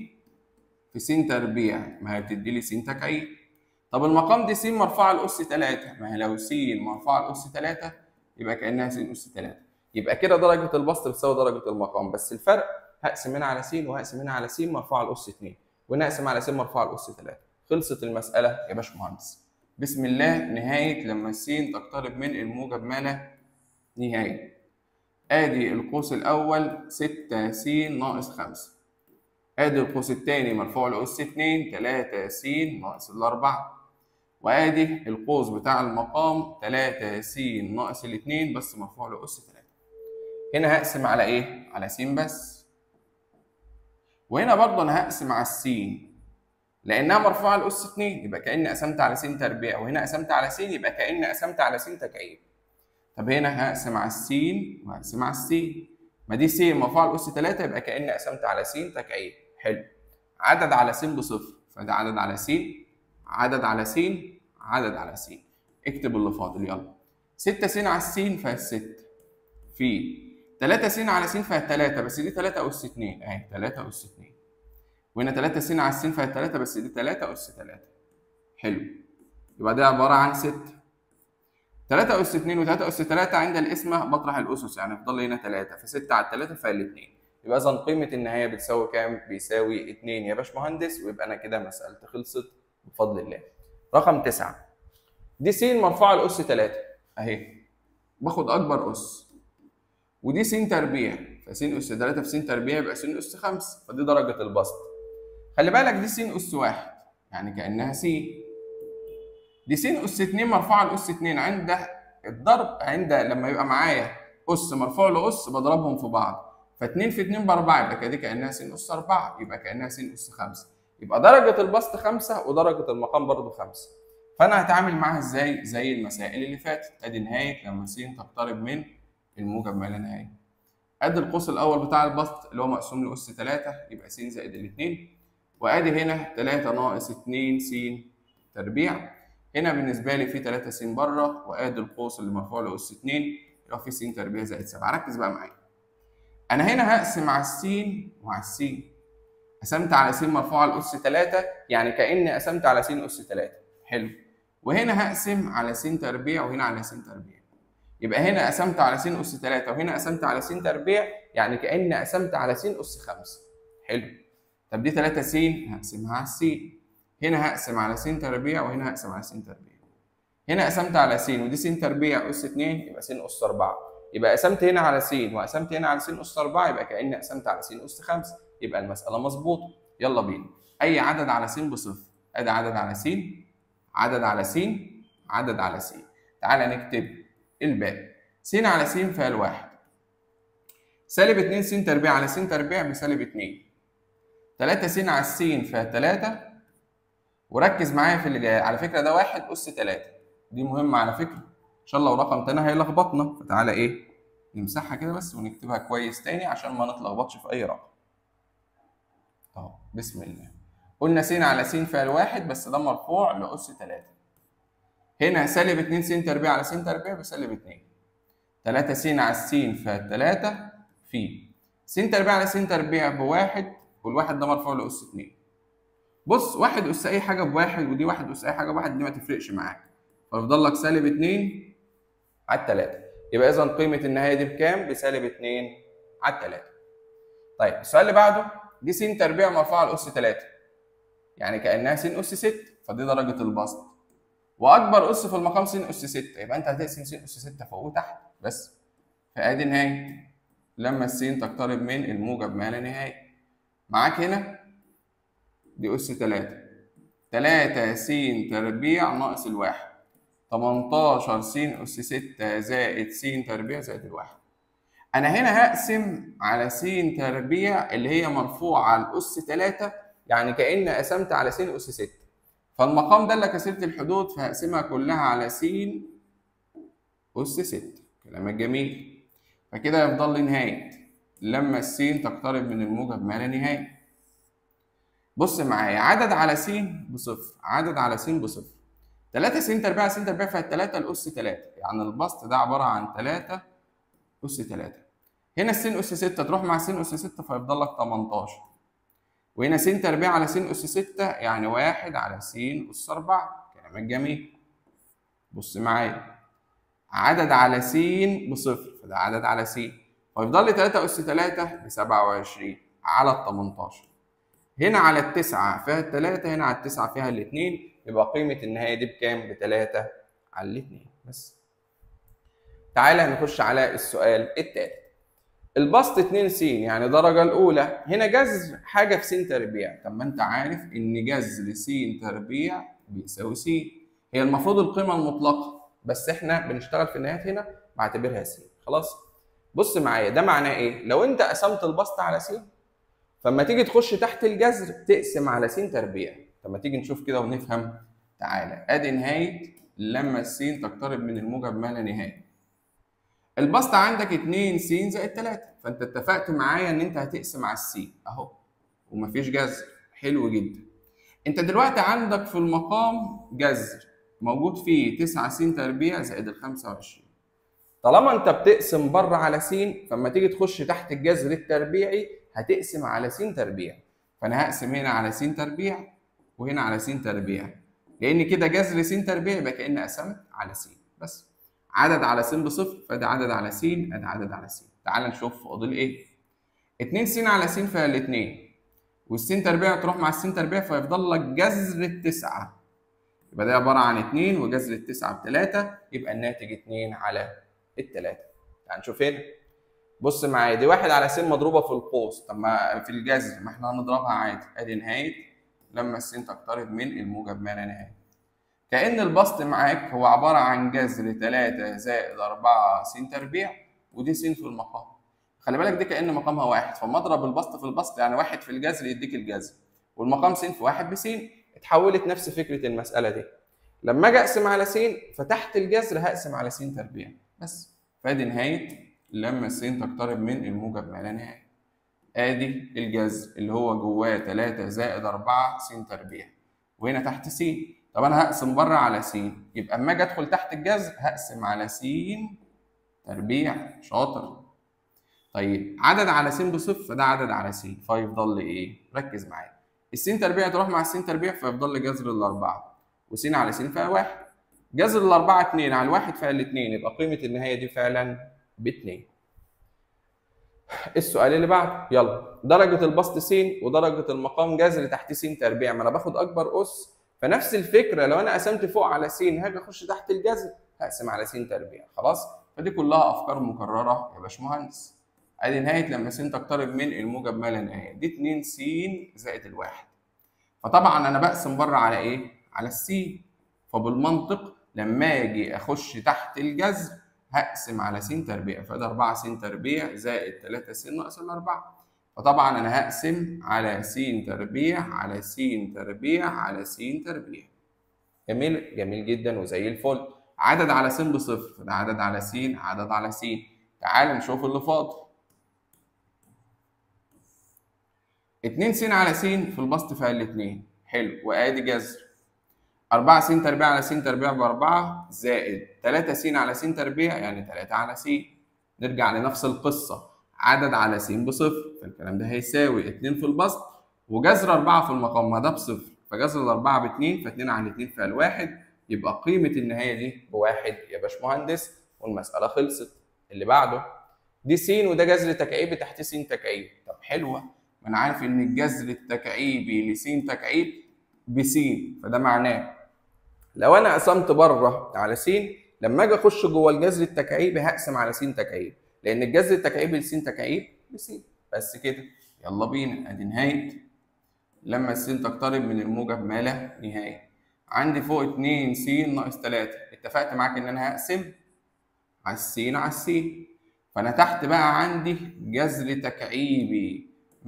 في س تربيع ما هي بتدي لي س تكعيب طب المقام دي س مرفوعه لاس 3 ما هي لو س مرفوعه لاس 3 يبقى كانها س اس 3 يبقى كده درجه البسط بتساوي درجه المقام بس الفرق هقسم هنا على س وهقسم هنا على س مرفوعه لاس 2 وهنا اقسم على س مرفوعه لاس 3 خلصت المساله يا باشمهندس بسم الله نهايه لما الس تقترب من الموجب ما لا نهايه ادي القوس الاول 6 س ناقص 5 ادي القوس الثاني مرفوع لاس 2 3 س ناقص الاربعه وادي القوس بتاع المقام 3 س ناقص الاثنين بس مرفوع لاس 3 هنا هقسم على ايه؟ على س بس وهنا برضه انا هقسم على السين لانها مرفوعه لاس 2 يبقى كاني قسمت على س تربيع وهنا قسمت على س يبقى كاني قسمت على س تكعيب طب هنا هقسم على السين وهقسم على السين ما دي س مرفوعه لاس 3 يبقى كاني قسمت على س تكعيب حلو عدد على س بصفر فده عدد على س عدد على س عدد على س اكتب اللي فاضل يلا 6 س على السين فهي 6 في 3 س على س فيها 3 بس دي 3 أس 2 أهي 3 أس 2 وهنا 3 س على س فيها 3 بس دي 3 أس 3 حلو يبقى ده عبارة عن 6 3 أس 2 و3 أس 3 عند القسمة بطرح الأسس يعني يفضل لي هنا 3 ف6 على 3 فيها الاثنين يبقى إذا قيمة النهاية بتساوي كام؟ بيساوي 2 يا باشمهندس ويبقى أنا كده مسألتي خلصت بفضل الله. رقم 9 دي س مرفوعة لأس 3 أهي باخد أكبر أس ودي س تربيع فس أس 3 في س تربيع يبقى س أس 5 فدي درجة البسط. خلي بالك دي س أس 1 يعني كأنها س دي س أس 2 مرفوعة لأس 2 عند الضرب عند لما يبقى معايا أس مرفوع لأس بضربهم في بعض ف2 في 2 ب 4 يبقى كده كأنها س أس 4 يبقى كأنها س أس 5 يبقى درجة البسط 5 ودرجة المقام برضه 5 فأنا هتعامل معاها ازاي؟ زي المسائل اللي فاتت ادي نهاية لما س تقترب من الموجب ما لا نهاية ادي القوس الأول بتاع البسط اللي هو مقسوم لأس 3 يبقى س زائد الاثنين وادي هنا 3 ناقص 2 س تربيع هنا بالنسبه لي في 3 س بره وادي القوس اللي مرفوع له اس 2 يبقى في س تربيع زائد 7 ركز بقى معايا انا هنا هقسم على السين وعلى السين قسمت على س مرفوعه لاس 3 يعني كاني قسمت على س اس 3 حلو وهنا هقسم على س تربيع وهنا على س تربيع يبقى هنا قسمت على س اس 3 وهنا قسمت على س تربيع يعني كاني قسمت على س اس 5 حلو طب دي 3 س هقسمها على السين هنا هقسم على س تربيع وهنا هقسم على س تربيع هنا قسمت على س ودي س تربيع اس 2 يبقى س اس 4 يبقى قسمت هنا على س وقسمت هنا على س اس 4 يبقى كاني قسمت على س اس 5 يبقى المساله مظبوطه يلا بينا اي عدد على س بصفر ادي عدد على س عدد على س عدد على س تعالى نكتب الباقي س على س فيها الواحد سالب 2 س تربيع على س تربيع بسالب 2 3 س على س فيها 3 وركز معايا في اللي جاي على فكره ده واحد اس 3 دي مهمه على فكره ان شاء الله لو رقم تاني هيلخبطنا فتعالى ايه نمسحها كده بس ونكتبها كويس تاني عشان ما نتلخبطش في اي رقم اهو بسم الله قلنا س على س فيها الواحد بس ده مرفوع لاس 3 هنا سالب 2 س تربيع على س تربيع بسالب 2 3 س على س فيها 3 في س تربيع على س تربيع بواحد والواحد ده مرفوع لاس 2 بص واحد اس اي حاجه بواحد ودي واحد اس اي حاجه بواحد دي ما تفرقش معاك فيفضل لك سالب 2 على التلاتة يبقى اذا قيمه النهايه دي بكام؟ بسالب 2 على التلاتة طيب السؤال اللي بعده دي س تربيع مرفوعه لاس 3 يعني كانها س اس 6 فدي درجه البسط واكبر اس في المقام س اس 6 يبقى انت هتقسم س اس 6 فوق وتحت بس فادي نهايه لما السين تقترب من الموجب ما لا نهايه معاك هنا دي أس تلاتة تلاتة س تربيع ناقص الواحد تمنتاشر س أس ستة زائد س تربيع زائد الواحد أنا هنا هقسم على س تربيع اللي هي مرفوعة على الأس تلاتة يعني كأن قسمت على س أس ستة فالمقام ده اللي كسرت الحدود فهقسمها كلها على س أس ستة كلامك جميل فكده يفضل لي نهاية لما السين تقترب من الموجب ما لا نهاية بص معايا عدد على س بصفر عدد على س بصفر 3 س تربيع س تربيع فيها 3 الأس 3 يعني البسط ده عبارة عن 3 أس 3 هنا الس أس 6 تروح مع س أس 6 فيفضل لك 18 وهنا س تربيع على س أس 6 يعني 1 على س أس 4 كلامك جميل بص معايا عدد على س بصفر فده عدد على س فيفضل لي 3 أس 3 ب 27 على ال 18 هنا على التسعة فيها التلاتة هنا على التسعة فيها الاتنين يبقى قيمة النهاية دي بكام؟ بتلاتة على الاتنين بس. تعالى نخش على السؤال التالت. البسط 2 س يعني الدرجة الأولى هنا جذر حاجة في س تربيع، طب ما أنت عارف إن جذر س تربيع بيساوي س. هي المفروض القيمة المطلقة بس إحنا بنشتغل في النهايات هنا بعتبرها س، خلاص؟ بص معايا ده معناه إيه؟ لو أنت قسمت البسط على س فلما تيجي تخش تحت الجذر تقسم على س تربيع طب ما تيجي نشوف كده ونفهم تعالى ادي نهايه لما السين تقترب من الموجب ما لا نهايه البسط عندك 2 س زائد 3 فانت اتفقت معايا ان انت هتقسم على السين اهو ومفيش جذر حلو جدا انت دلوقتي عندك في المقام جذر موجود فيه 9 س تربيع زائد ال 25 طالما انت بتقسم بره على س فلما تيجي تخش تحت الجذر التربيعي هتقسم على س تربيع فانا هقسم هنا على س تربيع وهنا على س تربيع لان كده جذر س تربيع يبقى كاني قسمت على س بس عدد على س بصفر فده عدد على س ادي عدد على س تعال نشوف فاضل ايه 2 س على س فيها الاثنين والسين تربيع تروح مع السين تربيع فيفضل لك جذر التسعة يبقى ده عبارة عن 2 وجذر التسعة بتلاتة يبقى الناتج 2 على التلاتة تعال نشوف هنا بص معايا دي واحد على س مضروبة في القوس طب ما في الجذر ما احنا هنضربها عادي ادي نهاية لما السين تقترب من الموجب ما لا نهاية كأن البسط معاك هو عبارة عن جذر 3 زائد 4 س تربيع ودي س في المقام خلي بالك دي كأن مقامها واحد فما اضرب البسط في البسط يعني واحد في الجذر يديك الجذر والمقام س في واحد بس اتحولت نفس فكرة المسألة دي لما اجي اقسم على س فتحت الجذر هقسم على س تربيع بس فادي نهاية لما س تقترب من الموجب ما لا نهاية ادي الجذر اللي هو جواه 3 زائد 4 س تربيع وهنا تحت س طب انا هقسم بره على س يبقى اما اجي ادخل تحت الجذر هقسم على س تربيع شاطر طيب عدد على س بصفر فده عدد على س فيفضل لي ايه؟ ركز معايا السين تربيع تروح مع السين تربيع فيفضل لي جذر الاربعه وس على س فيها واحد جذر الاربعه 2 على الواحد فيها الاثنين يبقى قيمه النهايه دي فعلا باتنين السؤال اللي بعده يلا درجة البسط س ودرجة المقام جذر تحت س تربيع ما انا باخد اكبر اس فنفس الفكرة لو انا قسمت فوق على س هاجي اخش تحت الجذر هقسم على س تربيع خلاص فدي كلها افكار مكررة يا باشمهندس ادي نهاية لما س تقترب من الموجب ما لا نهاية دي 2 س زائد الواحد فطبعا انا بقسم بره على ايه؟ على السين فبالمنطق لما اجي اخش تحت الجذر هقسم على س تربيع فده 4 س تربيع زائد 3 س ناقص الأربعة فطبعا أنا هقسم على س تربيع على س تربيع على س تربيع جميل جميل جدا وزي الفل عدد على س بصفر فده عدد على س عدد على س تعال نشوف اللي فاضل 2 س على س في البسط فيها الاثنين حلو وادي جذر 4 س تربيع على س تربيع ب 4 زائد 3 س على س تربيع يعني 3 على س نرجع لنفس القصة عدد على س بصفر فالكلام ده هيساوي 2 في البسط وجذر 4 في المقام ما ده بصفر فجذر الأربعة ب 2 ف2 على 2 فيها الواحد يبقى قيمة النهاية دي بواحد يا باشمهندس والمسألة خلصت اللي بعده دي س وده جذر تكعيبي تحت س تكعيب طب حلوة ما أنا عارف إن الجذر التكعيبي لس تكعيب بس فده معناه لو انا قسمت بره على س لما اجي اخش جوه الجذر التكعيبي هقسم على س تكعيب لان الجذر التكعيبي لس تكعيب بس بس كده يلا بينا ادي نهايه لما الس تقترب من الموجب ما لا نهايه عندي فوق 2 س ناقص 3 اتفقت معاك ان انا هقسم على السين على السين فانا تحت بقى عندي جذر تكعيبي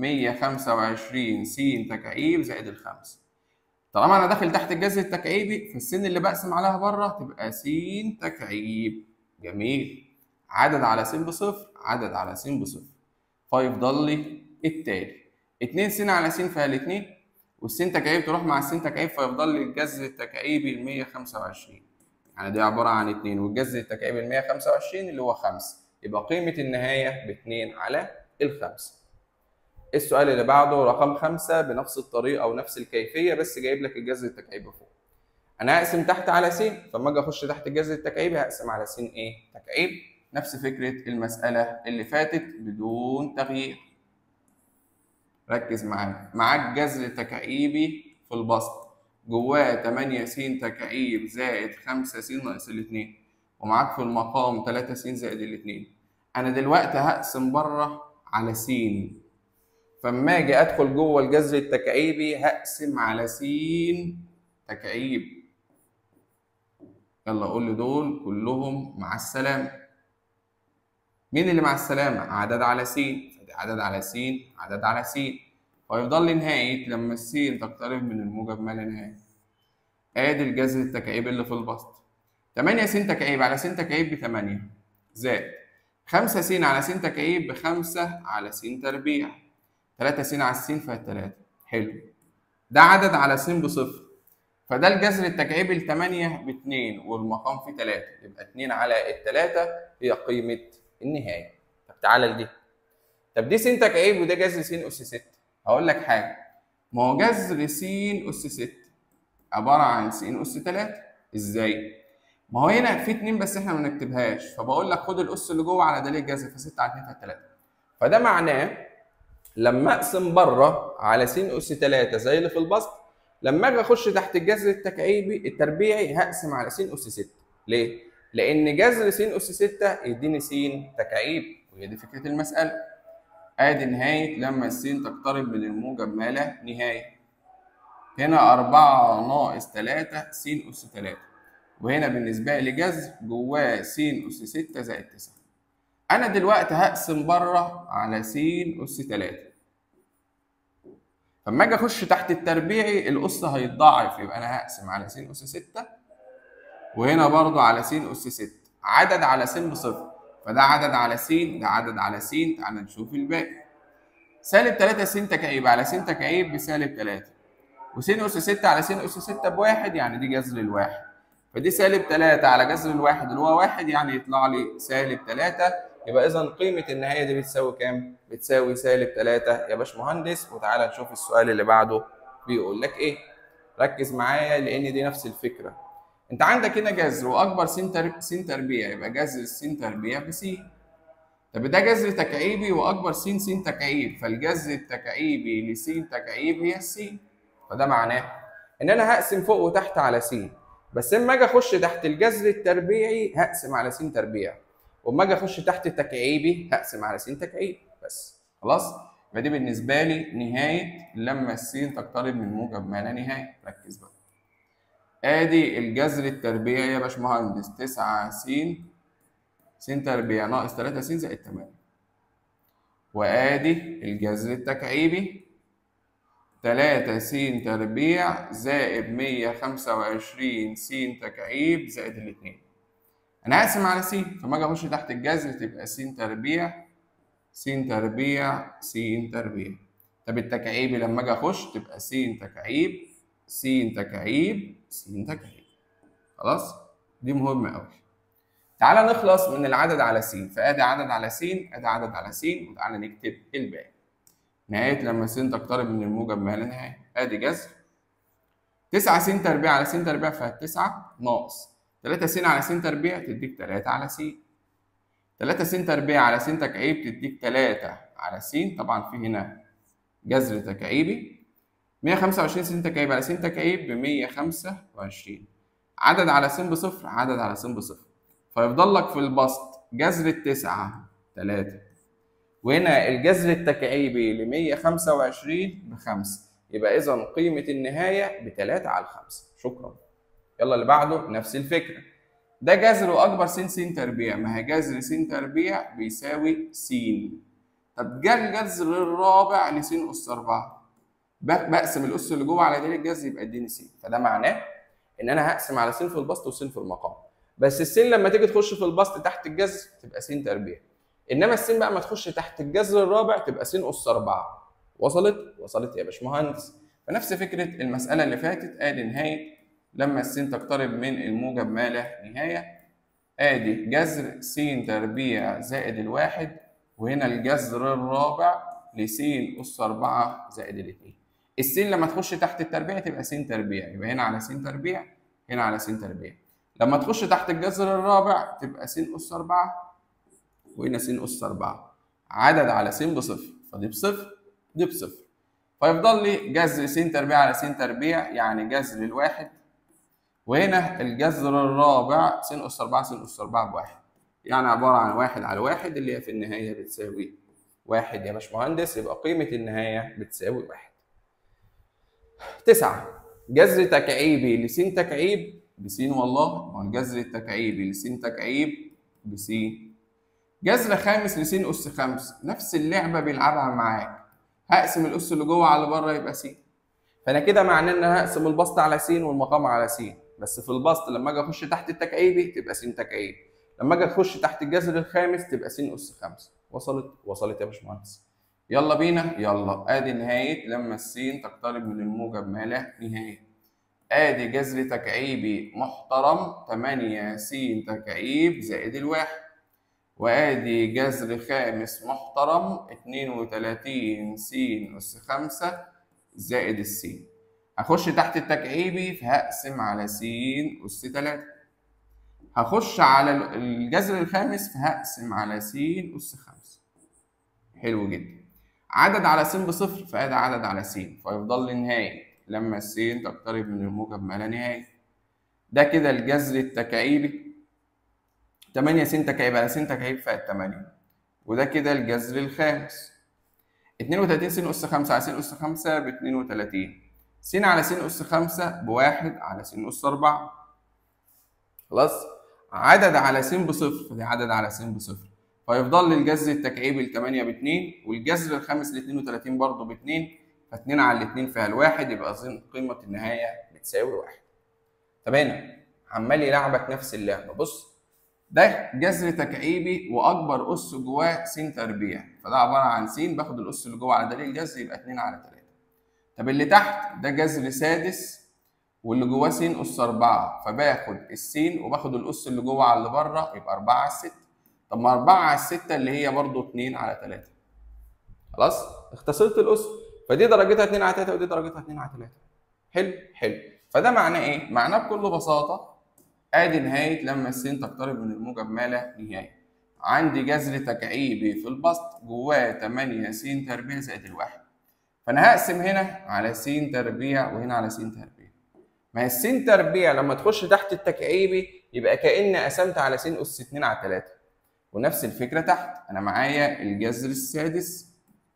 125 س تكعيب زائد الخمسه طالما انا داخل تحت الجذر التكعيبي فالسن اللي بقسم عليها بره تبقى س تكعيب جميل عدد على س بصفر عدد على س بصفر فيفضل لي التالي 2 س على س فيها الاثنين والسين تكعيب تروح مع السين تكعيب فيفضل لي الجذر التكعيبي ال 125 يعني دي عباره عن 2 والجذر التكعيبي ال 125 اللي هو 5 يبقى قيمه النهايه ب 2 على الخمسه السؤال اللي بعده رقم خمسة بنفس الطريقة أو نفس الكيفية بس جايب لك الجذر التكعيبي فوق. أنا هقسم تحت على س فلما أجي أخش تحت الجذر التكعيبي هقسم على س إيه؟ تكعيب نفس فكرة المسألة اللي فاتت بدون تغيير. ركز معايا، معاك جذر تكعيبي في البسط جواه 8 س تكعيب زائد 5 س ناقص الاتنين ومعاك في المقام 3 س زائد الاتنين. أنا دلوقتي هقسم بره على س فما اجي ادخل جوه الجذر التكعيبي هقسم على س تكعيب يلا قول لي دول كلهم مع السلامه مين اللي مع السلامه عدد على س عدد على س عدد على س فيفضل لي نهايه لما السين تقترب من الموجب ما لا نهايه ادي الجذر التكعيبي اللي في البسط 8 س تكعيب على س تكعيب ب 8 زائد 5 س على س تكعيب ب 5 على س تربيع 3 س على السين فيها 3 حلو ده عدد على س بصفر فده الجذر التكعيبي ل 8 ب 2 والمقام فيه 3 يبقى 2 على ال 3 هي قيمه النهايه طب تعالى لدي طب دي س تكعيب وده جذر س اس 6 هقول لك حاجه ما هو جذر س اس 6 عباره عن س اس 3 ازاي؟ ما هو هنا في 2 بس احنا ما بنكتبهاش فبقول لك خد الاس اللي جوه على دليل الجذر ف 6 على 2 على 3 فده معناه لما اقسم بره على س اس 3 زي اللي في البسط لما اجي اخش تحت الجذر التكعيبي التربيعي هقسم على س اس 6 ليه؟ لان جذر س اس 6 يديني س تكعيب وهي دي فكره المساله ادي نهايه لما السين تقترب من الموجب ما لا نهايه هنا 4 ناقص 3 س اس 3 وهنا بالنسبه لي جذر جواه س اس 6 زائد 9 انا دلوقتي هقسم بره على س اس 3 فلما اجي اخش تحت التربيعي القص هيتضاعف يبقى انا هقسم على س اس 6 وهنا برضو على س اس 6 عدد على س بصفر فده عدد على س ده عدد على س تعال نشوف الباقي سالب 3 س تكعيب على س تكعيب بسالب 3 وس اس 6 على س اس 6 بواحد يعني دي جذر الواحد فدي سالب 3 على جذر الواحد اللي هو واحد يعني يطلع لي سالب 3 يبقى اذا قيمه النهايه دي بتساوي كام؟ بتساوي سالب 3 يا باشمهندس وتعالى نشوف السؤال اللي بعده بيقول لك ايه؟ ركز معايا لان دي نفس الفكره. انت عندك هنا جذر واكبر س تر... س تربيع يبقى جذر س تربيع بس طب ده جذر تكعيبي واكبر س س تكعيب فالجذر التكعيبي لس تكعيب هي الس فده معناه ان انا هقسم فوق وتحت على س بس اما اجي اخش تحت الجذر التربيعي هقسم على س تربيع واما اجي اخش تحت التكعيبي هقسم على س تكعيب بس خلاص يبقى دي بالنسبه لي نهايه لما السين تقترب من موجب ما لا نهايه ركز بقى ادي الجذر التربيعي يا باشمهندس 9 س س تربيع ناقص 3 س زائد 8 وادي الجذر التكعيبي 3 س تربيع زائد 125 س تكعيب زائد الاثنين انا هقسم على س فما اجي اخش تحت الجذر تبقى س تربيع س تربيع س تربيع طب التكعيبي لما اجي اخش تبقى س تكعيب س تكعيب س تكعيب خلاص دي مهمه قوي تعالى نخلص من العدد على س فادي عدد على س ادي عدد على س وتعالى نكتب الباقي نهايه لما س تقترب من الموجب ما لا نهايه ادي جذر 9 س تربيع على س تربيع فالتسعة ناقص 3 س على س تربيع تديك 3 على س 3 س تربيع على س تكعيب تديك 3 على س طبعا في هنا جذر تكعيبي 125 س تكعيب على س تكعيب ب 125 عدد على س بصفر عدد على س بصفر فيفضل لك في البسط جذر التسعة 3 وهنا الجذر التكعيبي ل 125 بخمسة يبقى إذا قيمة النهاية ب 3 على 5 شكرا يلا اللي بعده نفس الفكرة ده جذر وأكبر س س تربيع ما هي جذر س تربيع بيساوي س طب جه الجذر الرابع لس أس 4 بقسم الأس اللي جوه على دليل الجذر يبقى اديني س فده معناه إن أنا هقسم على س في البسط وس في المقام بس السين لما تيجي تخش في البسط تحت الجذر تبقى س تربيع انما السين بقى ما تخش تحت الجذر الرابع تبقى س اس 4 وصلت وصلت يا باشمهندس فنفس فكره المساله اللي فاتت ادي نهايه لما السين تقترب من الموجب ما لا نهايه ادي جذر س تربيع زائد الواحد وهنا الجذر الرابع لس اس 4 زائد الاثنين السين لما تخش تحت التربيع تبقى س تربيع يبقى هنا على س تربيع هنا على س تربيع لما تخش تحت الجذر الرابع تبقى س اس 4 وهنا س اس 4 عدد على س بصفر فدي بصفر دي بصفر فيفضل لي جذر س تربيع على س تربيع يعني جذر الواحد وهنا الجذر الرابع س اس 4 س اس 4 بواحد يعني عبارة عن واحد على واحد اللي هي في النهاية بتساوي واحد يا باشمهندس يبقى قيمة النهاية بتساوي واحد تسعة جذر تكعيبي لس تكعيب بس والله ما الجذر التكعيبي لس تكعيب بس جذر خامس لس اس خمس نفس اللعبه بيلعبها معاك هقسم الاس اللي جوه على بره يبقى س فانا كده معناه ان انا هقسم البسط على س والمقام على س بس في البسط لما اجي اخش تحت التكعيبي تبقى س تكعيب لما اجي اخش تحت الجذر الخامس تبقى س اس خمس وصلت وصلت يا باشمهندس يلا بينا يلا ادي نهايه لما السين تقترب من الموجب ما لا نهايه ادي جذر تكعيبي محترم 8 س تكعيب زائد الواحد وادي جذر خامس محترم 32 س اس 5 زائد السين هخش تحت التكعيبي فهقسم على س اس 3 هخش على الجذر الخامس فهقسم على س اس 5 حلو جدا عدد على س بصفر فادي عدد على س فيفضل لي نهايه لما الس تقترب من الموجب ما لا نهايه ده كده الجذر التكعيبي 8 س تكعيب على س تكعيب فات 8 وده كده الجذر الخامس 32 س اس 5 على س اس 5 ب 32 س على س اس 5 بواحد على س اس 4 خلاص عدد على س بصفر فدي عدد على س بصفر فيفضل لي الجذر التكعيبي ل 8 ب 2 والجذر الخامس ل 32 برضه ب 2 ف2 على 2 فيها الواحد يبقى اظن قيمه النهايه بتساوي 1 طب هنا عمال يلعبك نفس اللعبه بص ده جذر تكعيبي واكبر اس جواه س تربيع فده عباره عن س باخد الاس اللي جوه على دليل جذر يبقى 2 على 3 طب اللي تحت ده جذر سادس واللي جواه س اس 4 فباخد السين وباخد الاس اللي جوه على اللي بره يبقى 4 على 6 طب ما 4 على 6 اللي هي برضه 2 على 3 خلاص اختصرت الاس فدي درجتها 2 على 3 ودي درجتها 2 على 3 حلو حلو فده معناه ايه معناه بكل بساطه ادي نهايه لما السين تقترب من الموجب ما لا نهايه عندي جذر تكعيبي في البسط جواه 8 س تربيع زائد الواحد فانا هقسم هنا على س تربيع وهنا على س تربيع ما هي الس تربيع لما تخش تحت التكعيبي يبقى كاني قسمت على س اس 2 على 3 ونفس الفكره تحت انا معايا الجذر السادس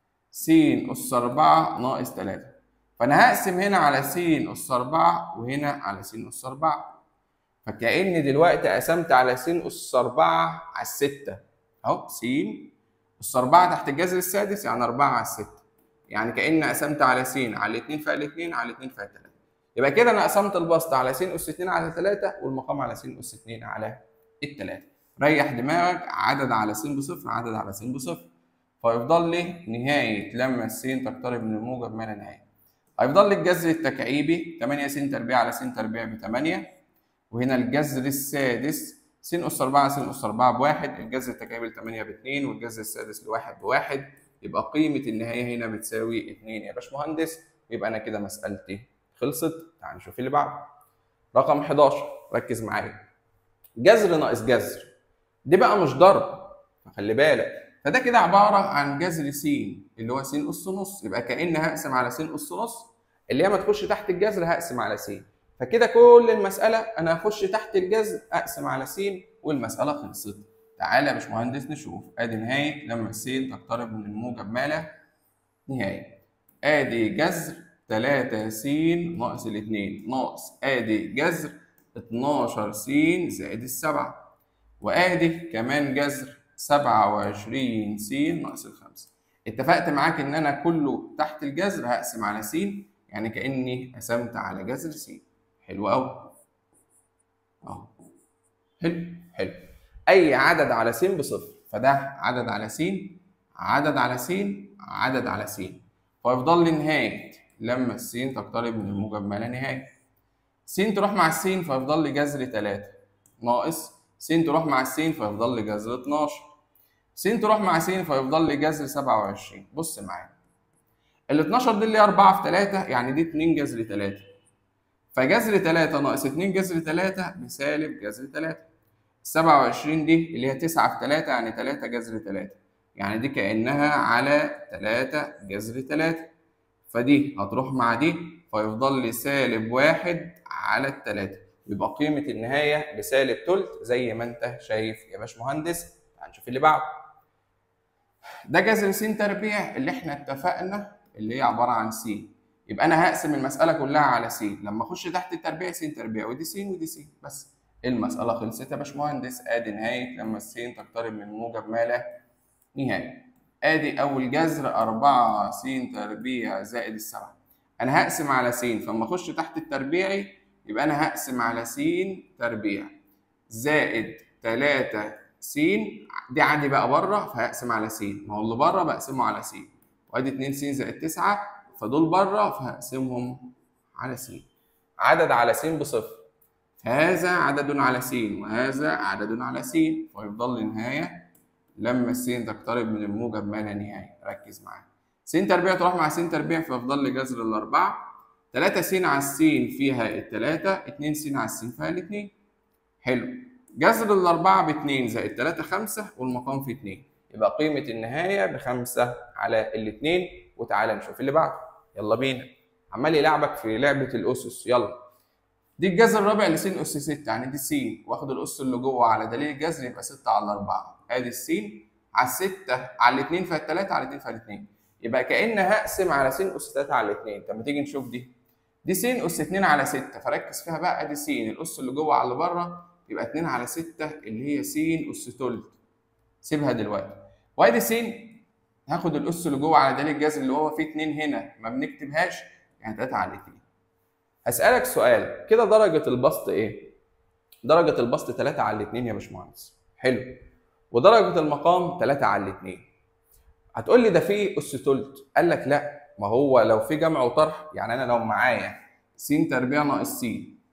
س اس 4 ناقص 3 فانا هقسم هنا على س اس 4 وهنا على س اس 4 فكأني دلوقتي قسمت على س أس 4 على 6 أهو س أس 4 تحت الجذر السادس يعني 4 على 6 يعني كأني قسمت على س على 2 فاقل 2 على 2 فاقل 3 يبقى كده أنا قسمت البسط على س أس 2 على 3 والمقام على س أس 2 على الثلاثة ريح دماغك عدد على س بصفر عدد على س بصفر فيفضل لي نهاية لما الس تقترب من الموجب ما لا نهاية هيفضل لي الجذر التكعيبي 8 س تربيع على س تربيع ب 8 وهنا الجذر السادس س أس 4 س أس 4 بواحد الجذر التكعيبي ل 8 ب 2 والجذر السادس لواحد بواحد يبقى قيمة النهاية هنا بتساوي 2 يا باشمهندس يبقى أنا كده مسألتي خلصت تعال نشوف اللي بعده رقم 11 ركز معايا جذر ناقص جذر دي بقى مش ضرب فخلي بالك فده كده عبارة عن جذر س اللي هو س أس نص يبقى كأن هقسم على س أس نص اللي هي ما تخش تحت الجذر هقسم على س فكده كل المسألة أنا هخش تحت الجذر أقسم على س والمسألة خلصت. تعالى يا باشمهندس نشوف أدي نهاية لما س تقترب من الموجب ما لا نهاية. أدي جذر 3 س ناقص الاتنين ناقص أدي جذر 12 س زائد السبعة. وأدي كمان جذر 27 س ناقص الخمسة. اتفقت معاك إن أنا كله تحت الجذر هقسم على س يعني كأني قسمت على جذر س. حلو قوي اهو حلو حلو اي عدد على س بصفر فده عدد على س عدد على س عدد على س فيفضل لي نهايه لما الس تقترب من الموجب ما لا نهايه س تروح مع الس فيفضل لي جذر 3 ناقص س تروح مع الس فيفضل لي جذر 12 س تروح مع س فيفضل لي جذر 27 بص معايا ال 12 دي اللي هي 4 في 3 يعني دي 2 جذر 3 فجذر 3 ناقص 2 جذر 3 بسالب جذر 3 27 دي اللي هي 9 في 3 يعني 3 جذر 3 يعني دي كأنها على 3 جذر 3 فدي هتروح مع دي فيفضل لي سالب 1 على التلاتة يبقى قيمة النهاية بسالب تلت زي ما انت شايف يا باشمهندس هنشوف اللي بعده ده جذر س تربيع اللي احنا اتفقنا اللي هي عبارة عن س يبقى انا هقسم المساله كلها على س لما اخش تحت التربيع س تربيع ودي س ودي س بس المساله خلصت يا باشمهندس ادي نهايه لما الس تقترب من موجب ما لا نهايه ادي اول جذر 4 س تربيع زائد السبعه انا هقسم على س فلما اخش تحت التربيعي يبقى انا هقسم على س تربيع زائد 3 س دي عادي بقى بره فهقسم على س ما هو اللي بره بقسمه على س وادي 2 س زائد 9 فدول بره فهقسمهم على س عدد على س بصفر هذا عدد على س وهذا عدد على س ويفضل لي نهايه لما س تقترب من الموجب ما لا نهايه ركز معايا س تربيع تروح مع س تربيع فيفضل لي جذر الاربعه 3 س على س فيها الثلاثه 2 س على س فيها الاثنين حلو جذر الاربعه ب 2 زائد 3 5 والمقام في 2 يبقى قيمه النهايه بخمسة على الاثنين وتعالى نشوف اللي بعده يلا بينا عمال يلعبك في لعبه الاسس يلا دي الجذر الرابع لس اس 6 يعني دي س واخد الاس اللي جوه على دليل الجذر يبقى 6 على 4 ادي الس على الستة على الاثنين فيها الثلاثة على الاثنين فيها الاثنين يبقى كأن هقسم على س أس 3 على الاثنين طب ما تيجي نشوف دي دي س أس 2 على 6 فركز فيها بقى ادي س الأس اللي جوه على اللي بره يبقى 2 على 6 اللي هي س أس تلت سيبها دلوقتي وادي س هاخد الأس اللي جوه على دليل الجذر اللي هو فيه 2 هنا ما بنكتبهاش يعني 3 على 2 هسألك سؤال كده درجة البسط إيه؟ درجة البسط 3 على 2 يا باشمهندس حلو ودرجة المقام 3 على 2 هتقول لي ده فيه أس تلت قال لك لا ما هو لو في جمع وطرح يعني أنا لو معايا س تربيع ناقص س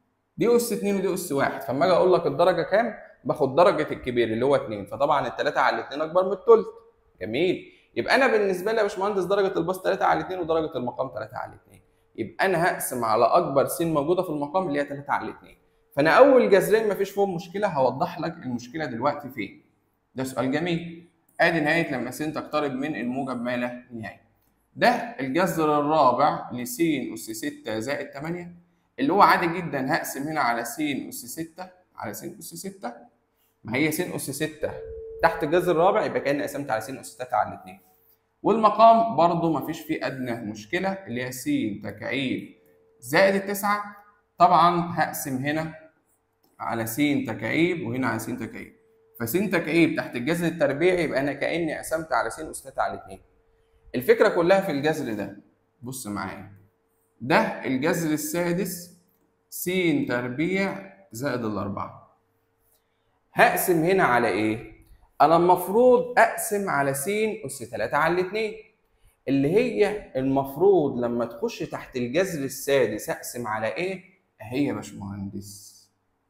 دي أس 2 ودي أس 1 فلما أجي أقول لك الدرجة كام باخد درجة الكبير اللي هو 2 فطبعا ال 3 على 2 أكبر من التلت جميل يبقى أنا بالنسبة لي يا باشمهندس درجة البسط 3 على 2 ودرجة المقام 3 على 2 يبقى انا هقسم على اكبر س موجوده في المقام اللي هي 3 على 2 فانا اول جذرين مفيش فيهم مشكله هوضح لك المشكله دلوقتي فين ده سؤال جميل ادي نهايه لما س تقترب من الموجب ما لا نهايه ده الجذر الرابع لس اس 6 زائد 8 اللي هو عادي جدا هقسم هنا على س اس 6 على س اس 6 ما هي س اس 6 تحت الجذر الرابع يبقى كاني قسمت على س اس 3 على 2 والمقام برضو مفيش فيه أدنى مشكلة اللي هي س تكعيب زائد التسعة طبعا هقسم هنا على س تكعيب وهنا على س تكعيب فس تكعيب تحت الجذر التربيعي يبقى أنا كأني قسمت على س أس 3 على 2 الفكرة كلها في الجذر ده بص معايا ده الجذر السادس س تربيع زائد الأربعة هقسم هنا على إيه؟ انا المفروض اقسم على س اس 3 على 2 اللي هي المفروض لما تخش تحت الجذر السادس اقسم على ايه اهي يا باشمهندس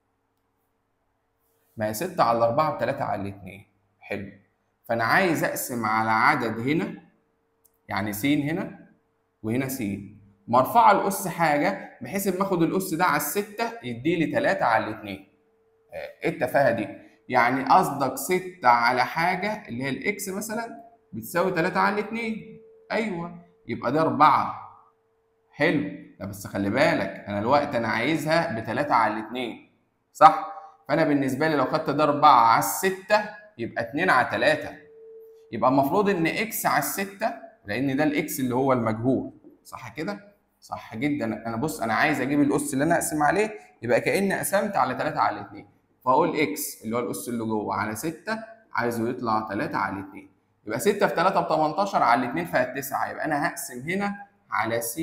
ما هي 6 على 4 ب 3 على 2 حلو فانا عايز اقسم على عدد هنا يعني س هنا وهنا س مرفوعه الاس حاجه بحيث اما اخد الاس ده على الستة يدي لي 3 على 2 ايه التفاهه دي يعني قصدك 6 على حاجة اللي هي الإكس مثلا بتساوي 3 على 2 أيوه يبقى ده 4 حلو لا بس خلي بالك أنا الوقت أنا عايزها ب 3 على 2 صح؟ فأنا بالنسبة لي لو خدت ده 4 على 6 يبقى 2 على 3 يبقى المفروض إن إكس على 6 لأن ده الإكس اللي هو المجهول صح كده؟ صح جدا أنا بص أنا عايز أجيب الأس اللي أنا أقسم عليه يبقى كأني قسمت على 3 على 2 فاقول اكس اللي هو الاس اللي جوه على 6 عايزه يطلع 3 على 2 يبقى 6 في 3 ب 18 على 2 فيها 9 يبقى انا هقسم هنا على س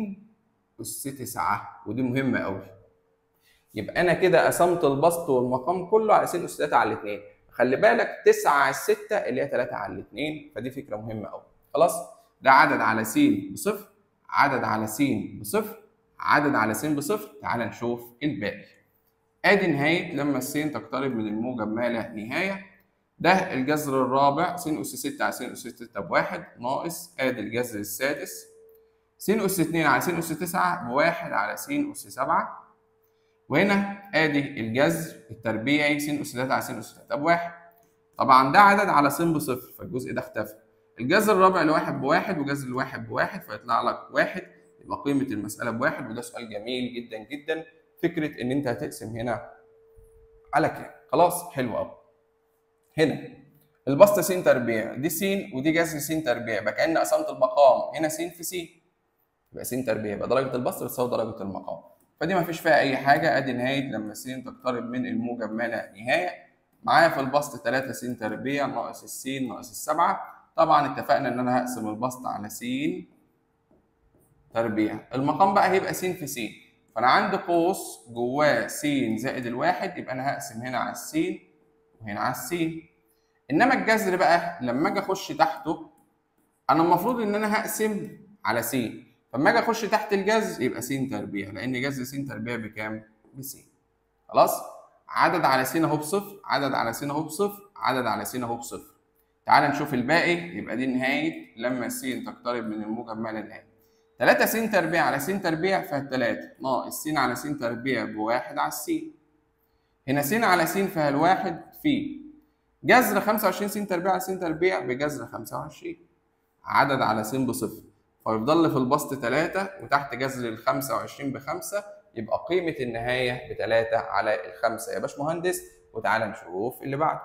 اس 9 ودي مهمه قوي يبقى انا كده قسمت البسط والمقام كله على س اس 3 على 2 خلي بالك 9 على 6 اللي هي 3 على 2 فدي فكره مهمه قوي خلاص ده عدد على س بصفر عدد على س بصفر عدد على س بصفر تعال نشوف الباقي ادي نهايه لما الس تقترب من الموجب ما لا نهايه ده الجذر الرابع س اس 6 على س اس 6 بواحد ناقص ادي الجذر السادس س اس 2 على س اس 9 بواحد على س اس 7 وهنا ادي الجذر التربيعي س اس 3 على س اس 3 بواحد طبعا ده عدد على س بصفر فالجزء ده اختفى الجذر الرابع لواحد بواحد وجذر الواحد بواحد فيطلع لك واحد يبقى قيمه المساله بواحد وده سؤال جميل جدا جدا فكره ان انت هتقسم هنا على كام خلاص حلو قوي هنا البسط س تربيع دي س ودي جذر س تربيع يبقى كان قسمت المقام هنا س في س يبقى س تربيع يبقى درجه البسط بتساوي درجه المقام فدي ما فيش فيها اي حاجه ادي نهايه لما س تقترب من الموجب ما لا نهايه معايا في البسط 3 س تربيع ناقص الس ناقص السبعه طبعا اتفقنا ان انا هقسم البسط على س تربيع المقام بقى هيبقى س في س فانا عندي قوس جواه س زائد الواحد يبقى انا هقسم هنا على السين وهنا على السين انما الجذر بقى لما اجي اخش تحته انا المفروض ان انا هقسم على س فلما اجي اخش تحت الجذر يبقى س تربيع لان جذر س تربيع بكام؟ بس خلاص؟ عدد على س اهو بصفر عدد على س اهو بصفر عدد على س اهو بصفر تعال نشوف الباقي يبقى دي نهايه لما س تقترب من الموجب ما لا نهايه 3 س تربيع على س تربيع فيها 3 ناقص س على س تربيع بواحد على الس هنا س على س فيها الواحد في جذر 25 س تربيع على س تربيع بجذر 25 عدد على س بصفر فيفضل في البسط 3 وتحت جذر ال 25 بخمسة يبقى قيمة النهاية بتلاتة على الخمسة يا باشمهندس وتعالى نشوف اللي بعده.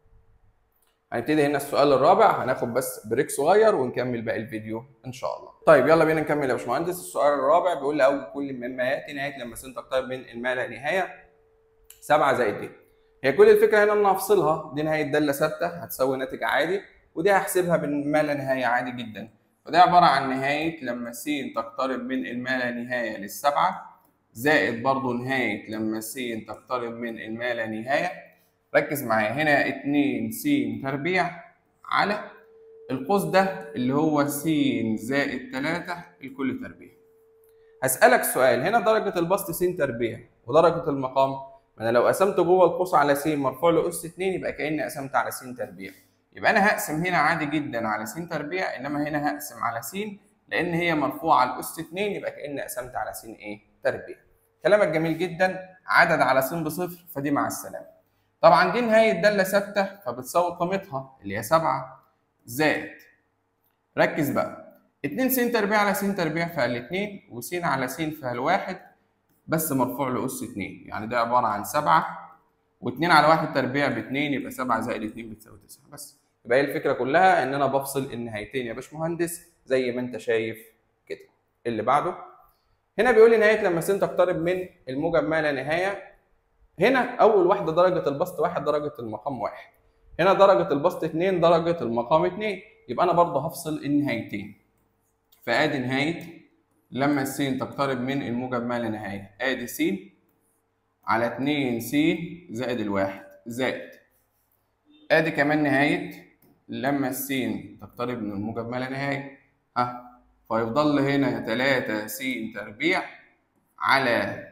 هنبتدي هنا السؤال الرابع هناخد بس بريك صغير ونكمل باقي الفيديو ان شاء الله. طيب يلا بينا نكمل يا باشمهندس السؤال الرابع بيقول لي اول كل مما ياتي نهاية لما س تقترب من الماء لا نهاية 7 زائد دي. هي كل الفكرة هنا ان افصلها دي نهاية دالة ثابتة هتساوي ناتج عادي ودي هحسبها بالما لا نهاية عادي جدا. فده عبارة عن نهاية لما س تقترب من الما لا نهاية للسبعة زائد برضو نهاية لما س تقترب من الما لا نهاية ركز معايا هنا 2 س تربيع على القوس ده اللي هو س زائد 3 الكل تربيع هسألك سؤال هنا درجة البسط س تربيع ودرجة المقام ما انا لو قسمت جوه القوس على س مرفوع له اس 2 يبقى كأني قسمت على س تربيع يبقى انا هقسم هنا عادي جدا على س تربيع انما هنا هقسم على س لان هي مرفوعه على الاس 2 يبقى كاني قسمت على س ايه تربيع كلامك جميل جدا عدد على س بصفر فدي مع السلامه طبعا دي نهايه داله ثابته فبتساوي قيمتها اللي هي 7 زائد ركز بقى 2 س تربيع على س تربيع فال 2 وس على س فال 1 بس مرفوع لاس 2 يعني ده عباره عن 7 و2 على 1 تربيع ب 2 يبقى 7 زائد 2 بتساوي 9 بس يبقى هي الفكره كلها ان انا بفصل النهايتين يا باشمهندس زي ما انت شايف كده اللي بعده هنا بيقول لي نهايه لما س تقترب من الموجب ما لا نهايه هنا اول واحده درجه البسط واحد درجه المقام واحد هنا درجه البسط 2 درجه المقام 2 يبقى انا برضه هفصل النهايتين فادي نهايه لما س تقترب من الموجب ما لا نهايه ادي س على 2 س زائد الواحد زائد ادي كمان نهايه لما السين تقترب من الموجب ما لا نهايه ها فيفضل هنا 3 س تربيع على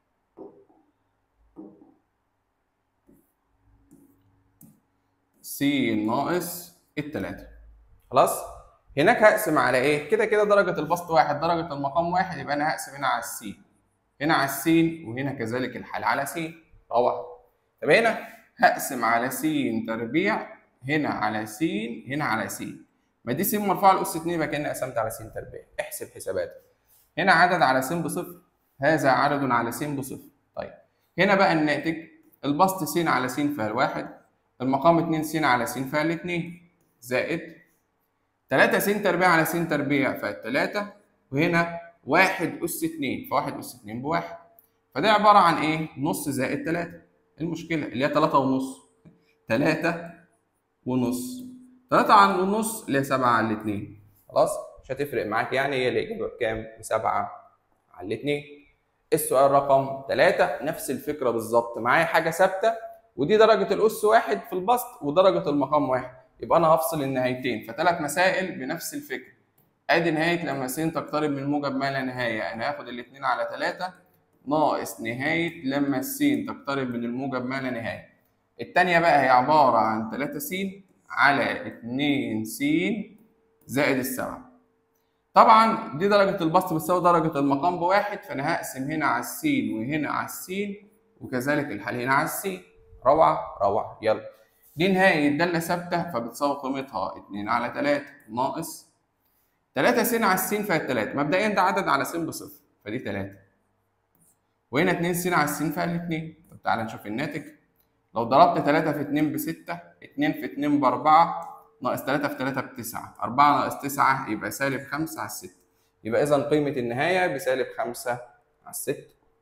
س ناقص التلاتة خلاص هناك هقسم على ايه كده كده درجة البسط واحد درجة المقام واحد يبقى انا هقسم هنا على السين هنا على السين وهنا كذلك الحال على س روح طب هنا هقسم على س تربيع هنا على س هنا على س ما دي س مرفوعه لاس 2 يبقى كاني قسمت على س تربيع احسب حساباتك هنا عدد على س بصفر هذا عدد على س بصفر طيب هنا بقى الناتج البسط س على س فال واحد المقام 2 س على س فال 2 زائد 3 س تربيع على س تربيع فال 3 وهنا 1 اس 2 فواحد اس 2 بواحد فده عباره عن ايه؟ نص زائد 3 المشكله اللي هي 3 ونص 3 ونص 3 على النص اللي هي 7 على 2 خلاص مش هتفرق معاك يعني هي الاجابه بكام؟ ب 7 على 2 السؤال رقم 3 نفس الفكره بالظبط معايا حاجه ثابته ودي درجه الاس واحد في البسط ودرجه المقام واحد يبقى انا هفصل النهايتين فثلاث مسائل بنفس الفكره ادي نهايه لما س تقترب من موجب ما لا نهايه انا هاخد الاثنين على 3 ناقص نهايه لما الس تقترب من الموجب ما لا نهايه التانية بقى هي عبارة عن 3 س على 2 س زائد السبعة. طبعا دي درجة البسط بتساوي درجة المقام بواحد فأنا هقسم هنا على السين وهنا على السين وكذلك الحال هنا على السين. روعة روعة يلا. دي نهاية دالة ثابتة فبتساوي قيمتها 2 على 3 ناقص 3 س على السين فهي 3 مبدئيا ده عدد على س بصفر فدي 3 وهنا 2 س على السين فهي 2 طب تعالى نشوف الناتج لو ضربت 3 في 2 ب 6 2 في 2 ب 4 ناقص 3 في 3 ب 9 4 ناقص 9 يبقى سالب 5 على 6 يبقى اذا قيمة النهاية بسالب 5 على 6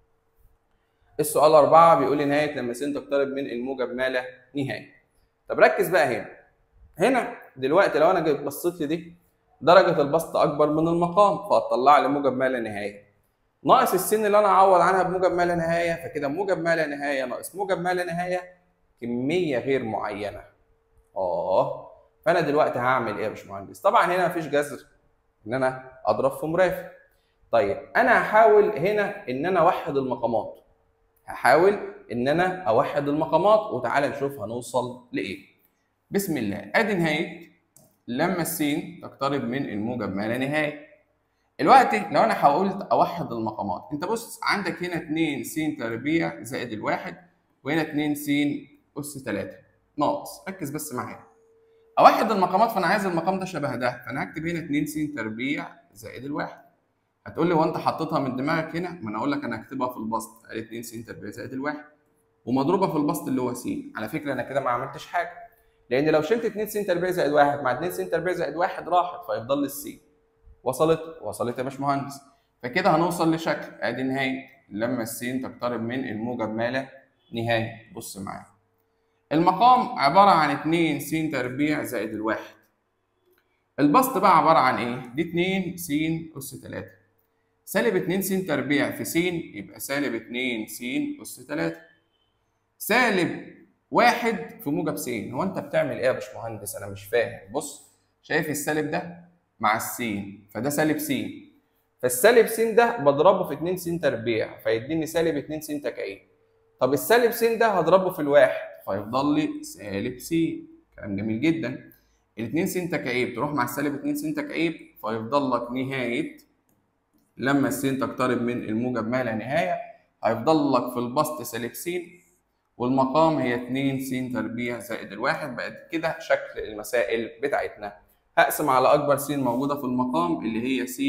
السؤال 4 بيقول لي نهاية لما س تقترب من الموجب ما لا نهاية طب ركز بقى هنا هنا دلوقتي لو انا جيت بصيت لي دي درجة البسط أكبر من المقام فهتطلع لي موجب ما لا نهاية ناقص السن اللي انا اعوض عنها بموجب ما لا نهايه فكده موجب ما لا نهايه ناقص موجب ما لا نهايه كميه غير معينه اه فانا دلوقتي هعمل ايه يا باشمهندس طبعا هنا مفيش جذر ان انا اضرب في مرافق طيب انا هحاول هنا ان انا اوحد المقامات هحاول ان انا اوحد المقامات وتعالى نشوف هنوصل لايه بسم الله ادي نهايه لما السين تقترب من الموجب ما لا نهايه دلوقتي لو انا حاولت اوحد المقامات انت بص عندك هنا 2 س تربيع زائد الواحد وهنا 2 س اس 3 ناقص ركز بس معايا اوحد المقامات فانا عايز المقام ده شبه ده فانا هكتب هنا 2 س تربيع زائد الواحد هتقول لي هو انت حطيتها من دماغك هنا ما انا اقول لك انا هكتبها في البسط ادي 2 س تربيع زائد الواحد ومضروبه في البسط اللي هو س على فكره انا كده ما عملتش حاجه لان لو شلت 2 س تربيع زائد واحد مع 2 س تربيع زائد واحد راحت فيفضل لي السين وصلت وصلت يا باشمهندس فكده هنوصل لشكل ادي نهايه لما السين تقترب من الموجب ما لا نهايه بص معايا المقام عباره عن 2 س تربيع زائد الواحد البسط بقى عباره عن ايه دي 2 س اس 3 سالب 2 س تربيع في س يبقى سالب 2 س اس 3 سالب واحد في موجب س هو انت بتعمل ايه يا باشمهندس انا مش فاهم بص شايف السالب ده مع السين فده سالب س فالسالب س ده بضربه في 2 س تربيع فيديني سالب 2 س تكعيب طب السالب س ده هضربه في الواحد فيفضل لي سالب س كلام جميل جدا ال 2 س تكعيب تروح مع السالب 2 س تكعيب فيفضل لك نهايه لما السين تقترب من الموجب ما لا نهايه هيفضل لك في البسط سالب س والمقام هي 2 س تربيع زائد الواحد بقت كده شكل المسائل بتاعتنا هقسم على اكبر س موجوده في المقام اللي هي س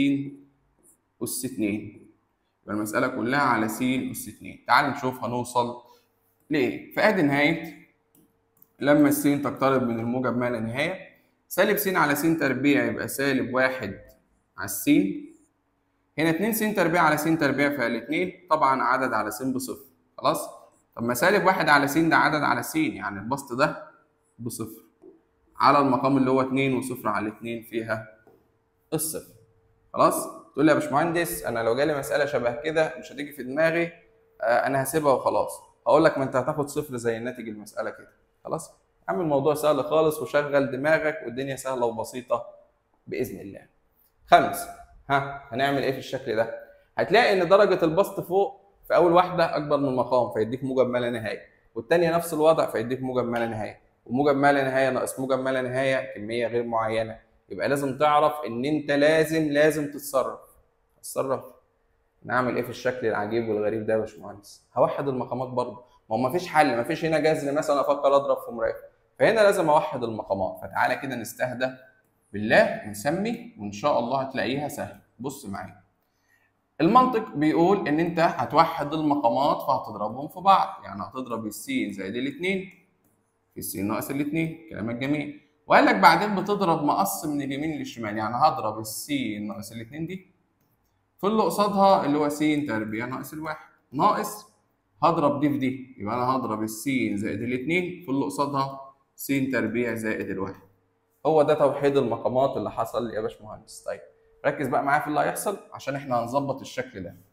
اس 2 يبقى المساله كلها على س اس 2 تعال نشوف هنوصل لايه فادي نهايه لما السين تقترب من الموجب ما لا نهايه سالب س على س تربيع يبقى سالب واحد على السين هنا 2 س تربيع على س تربيع فالاثنين طبعا عدد على س بصفر خلاص طب ما سالب واحد على س ده عدد على س يعني البسط ده بصفر على المقام اللي هو 2 وصفر على 2 فيها الصفر خلاص تقول لي يا باشمهندس انا لو جالي مساله شبه كده مش هتيجي في دماغي آه انا هسيبها وخلاص هقول لك ما انت هتاخد صفر زي ناتج المساله كده خلاص اعمل الموضوع سهل خالص وشغل دماغك والدنيا سهله وبسيطه باذن الله خمس ها هنعمل ايه في الشكل ده هتلاقي ان درجه البسط فوق في اول واحده اكبر من المقام فيديك موجب ما لا نهايه والثانيه نفس الوضع فيديك موجب ما لا نهايه وموجب ما لا نهايه ناقص موجب ما لا نهايه كميه غير معينه يبقى لازم تعرف ان انت لازم لازم تتصرف تتصرف نعمل ايه في الشكل العجيب والغريب ده يا باشمهندس هوحد المقامات برضه ما هو مفيش حل مفيش هنا جذر مثلا افكر اضرب في مرافق فهنا لازم اوحد المقامات فتعالى كده نستهدى بالله ونسمي وان شاء الله هتلاقيها سهله بص معايا المنطق بيقول ان انت هتوحد المقامات فهتضربهم في بعض يعني هتضرب السين زائد الاثنين في السين ناقص الاثنين كلامك جميل وقال لك بعدين بتضرب مقص من اليمين للشمال يعني هضرب السين ناقص الاثنين دي في اللي قصادها اللي هو س تربيع ناقص الواحد ناقص هضرب دي في دي يبقى انا هضرب السين زائد الاثنين في اللي قصادها س تربيع زائد الواحد هو ده توحيد المقامات اللي حصل يا باشمهندس طيب ركز بقى معايا في اللي هيحصل عشان احنا هنظبط الشكل ده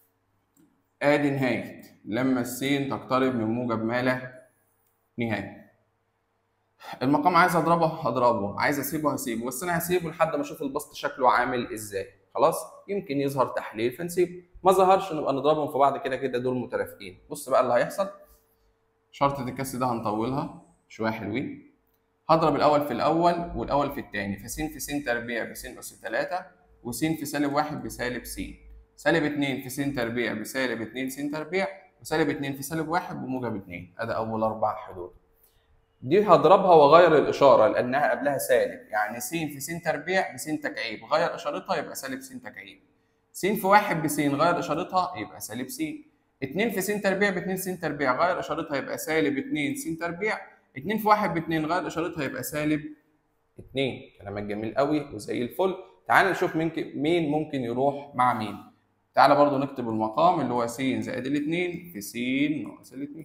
ادي نهايه لما السين تقترب من موجب ما لا نهايه المقام عايز اضربه هضربه عايز اسيبه هسيبه بس انا هسيبه لحد ما اشوف البسط شكله عامل ازاي خلاص يمكن يظهر تحليل فنسيبه ما ظهرش نبقى نضربهم في بعض كده كده دول مترافقين بص بقى اللي هيحصل شرطة الكسر ده هنطولها شوية حلوين هضرب الأول في الأول والأول في التاني فس في س تربيع بس أس تلاتة وس في سالب واحد بسالب س سالب اتنين في س تربيع بسالب اتنين س تربيع وسالب اتنين في سالب واحد بموجب اتنين أدا أول أربع حدود دي هضربها واغير الاشاره لانها قبلها سالب يعني س في س تربيع بس تكعيب غير اشارتها يبقى سالب س تكعيب س في واحد بس غير اشارتها يبقى سالب س 2 في س تربيع ب 2 س تربيع غير اشارتها يبقى سالب 2 س تربيع 2 في 1 ب 2 غير اشارتها يبقى سالب 2 كلامك جميل قوي وزي الفل تعال نشوف مين مين ممكن يروح مع مين تعال برضو نكتب المقام اللي هو س زائد الاثنين في س ناقص الاثنين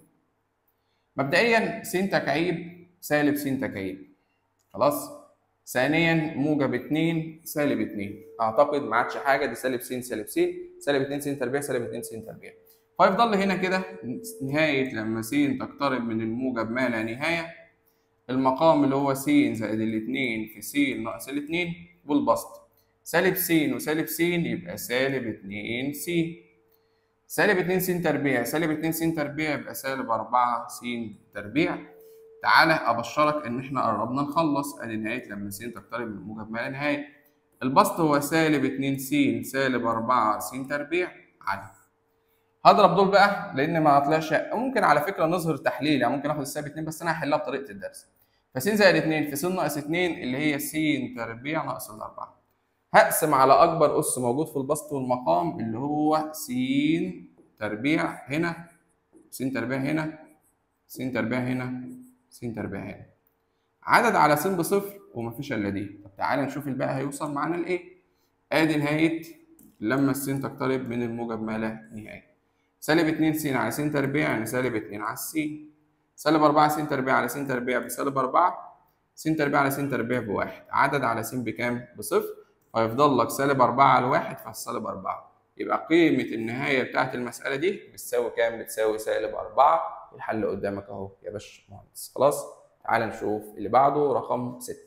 مبدئيا س تكعيب سالب س تكعيب خلاص ثانيا موجب 2 سالب 2 اعتقد ما عادش حاجه دي سالب س سالب س سالب 2 س تربيع سالب 2 س تربيع فيفضل هنا كده نهايه لما س تقترب من الموجب ما لا نهايه المقام اللي هو س زائد الاثنين في س ناقص الاثنين والبسط سالب س وسالب س يبقى سالب 2 س سالب 2 س تربيع سالب 2 س تربيع يبقى سالب 4 س تربيع تعالى ابشرك ان احنا قربنا نخلص ادي نهايه لما س تقترب من موجب ما لا نهايه البسط هو سالب 2 س سالب 4 س تربيع على هضرب دول بقى لان ما طلعش ممكن على فكره نظهر تحليل يعني ممكن اخد السالب 2 بس انا هحلها بطريقه الدرس فس زائد 2 في س ناقص 2 اللي هي س تربيع ناقص الأربعة هقسم على أكبر أس موجود في البسط والمقام اللي هو س تربيع هنا س تربيع هنا س تربيع هنا س تربيع هنا عدد على س بصفر ومفيش إلا دي طب تعالى نشوف الباقي هيوصل معانا لإيه آدي نهاية لما الس تقترب من الموجب ما لا نهاية سالب 2 س على س تربيع يعني سالب 2 على س سالب 4 س تربيع على س تربيع بسالب 4 س تربيع على س تربيع بواحد عدد على س بكام؟ بصفر فيفضل لك سالب 4 على 1 فالسالب 4 يبقى قيمة النهاية بتاعت المسألة دي بتساوي كام؟ بتساوي سالب 4 الحل قدامك أهو يا باشمهندس خلاص؟ تعال نشوف اللي بعده رقم 6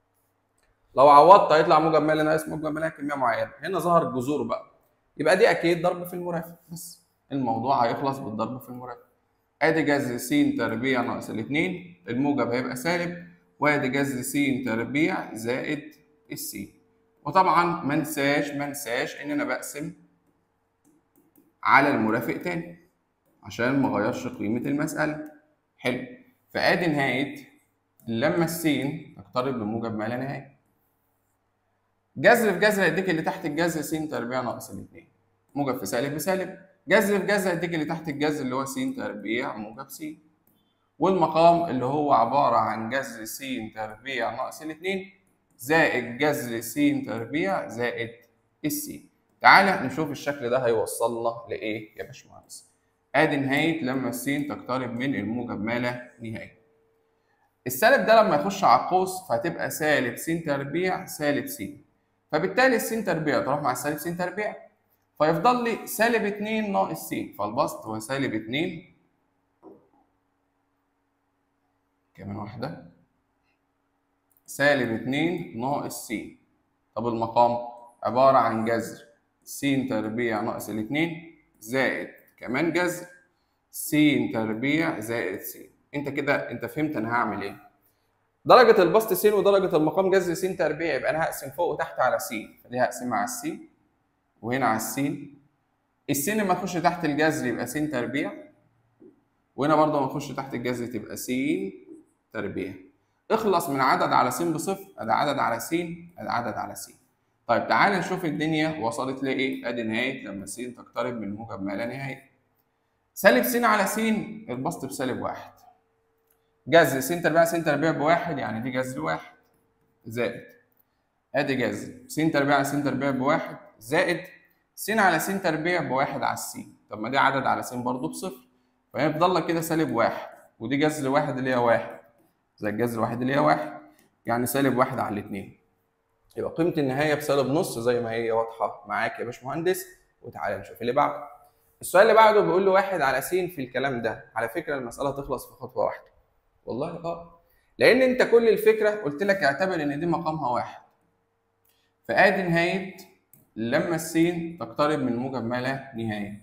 لو عوضت هيطلع موجب مالي ناقص موجب مالي كمية معينة هنا ظهر الجذور بقى يبقى دي أكيد ضرب في المرافق بس الموضوع هيخلص بالضرب في المرافق ادي جذر س تربيع ناقص الاتنين الموجب هيبقى سالب وادي جذر س تربيع زائد السين وطبعا ما انساش ما انساش ان انا بقسم على المرافق تاني عشان ما اغيرش قيمه المساله حلو فادي نهايه لما السين تقترب لموجب ما لا نهايه جذر في جذر هيديك اللي تحت الجذر س تربيع ناقص الاتنين موجب في سالب بسالب جذر في جذر هيديك اللي تحت الجذر اللي هو س تربيع موجب س والمقام اللي هو عبارة عن جذر س تربيع ناقص الاتنين زائد جذر س تربيع زائد الس تعالى نشوف الشكل ده هيوصلنا لإيه يا باشمهندس ادي نهاية لما الس تقترب من الموجب ما لا نهاية السالب ده لما يخش على القوس فهتبقى سالب س تربيع سالب س فبالتالي الس تربيع تروح مع السالب س تربيع فيفضل لي سالب 2 ناقص س فالبسط هو سالب 2 كمان واحدة سالب 2 ناقص س طب المقام عبارة عن جذر س تربيع ناقص الاتنين زائد كمان جذر س تربيع زائد س انت كده انت فهمت انا هعمل ايه درجة البسط س ودرجة المقام جذر س تربيع يبقى انا هقسم فوق وتحت على س فدي هقسمها على الس وهنا على السين السين لما تخش تحت الجذر يبقى س تربيع وهنا برضه لما تخش تحت الجذر تبقى س تربيع اخلص من عدد على س بصفر ادي عدد على س ادي عدد على س طيب تعالى نشوف الدنيا وصلت لايه ادي نهايه لما س تقترب من موجب ما لا نهايه سالب س على س البسط بسالب واحد جذر س تربيع س تربيع بواحد يعني دي جذر واحد زائد ادي جذر س تربيع على س تربيع بواحد زائد س على س تربيع بواحد على الس طب ما دي عدد على س برضه بصفر فيفضل لك كده سالب واحد ودي جذر واحد اللي هي واحد زي الجذر واحد اللي هي واحد يعني سالب واحد على الاتنين يبقى قيمة النهاية بسالب نص زي ما هي واضحة معاك يا باشمهندس وتعالى نشوف اللي بعده السؤال اللي بعده بيقول له واحد على س في الكلام ده على فكرة المسألة تخلص في خطوة واحدة والله اه لأن أنت كل الفكرة قلت لك اعتبر إن دي مقامها واحد فآدي نهاية لما السين تقترب من موجب ما لا نهاية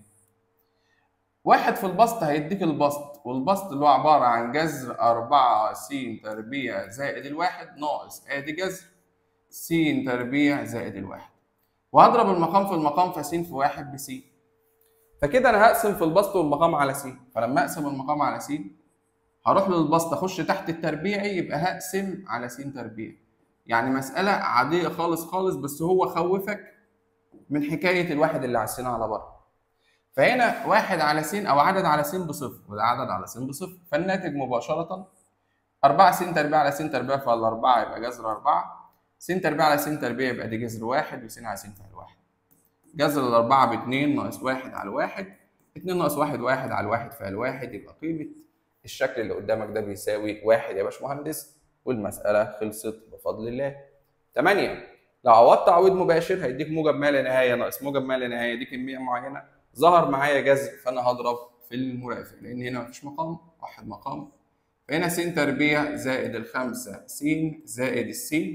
واحد في البسط هيديك البسط والبسط اللي هو عبارة عن جذر أربعة س تربيع زائد الواحد ناقص آدي جذر س تربيع زائد الواحد وهضرب المقام في المقام فس في واحد بس فكده أنا هقسم في البسط والمقام على س فلما أقسم المقام على س هروح للبسط أخش تحت التربيعي يبقى هقسم على س تربيع يعني مسألة عادية خالص خالص بس هو خوفك من حكاية الواحد اللي على السين على بره فهنا واحد على س او عدد على س بصفر وده عدد على س بصفر فالناتج مباشرة 4 س تربيع على س تربيع فالأربعة يبقى جذر أربعة س تربيع على س تربيع يبقى دي جذر واحد وس على س فعل واحد جذر الأربعة باتنين ناقص واحد على واحد اتنين ناقص واحد واحد على واحد فعل واحد يبقى قيمة الشكل اللي قدامك ده بيساوي واحد يا باشمهندس والمسألة خلصت بفضل الله تمانية لو عوضت تعويض مباشر هيديك موجب ما لا نهاية ناقص موجب ما لا نهاية دي كمية معينة ظهر معايا جذر فانا هضرب في المرافق لان هنا مفيش مقام واحد مقام فهنا س تربيع زائد الخمسة س زائد الس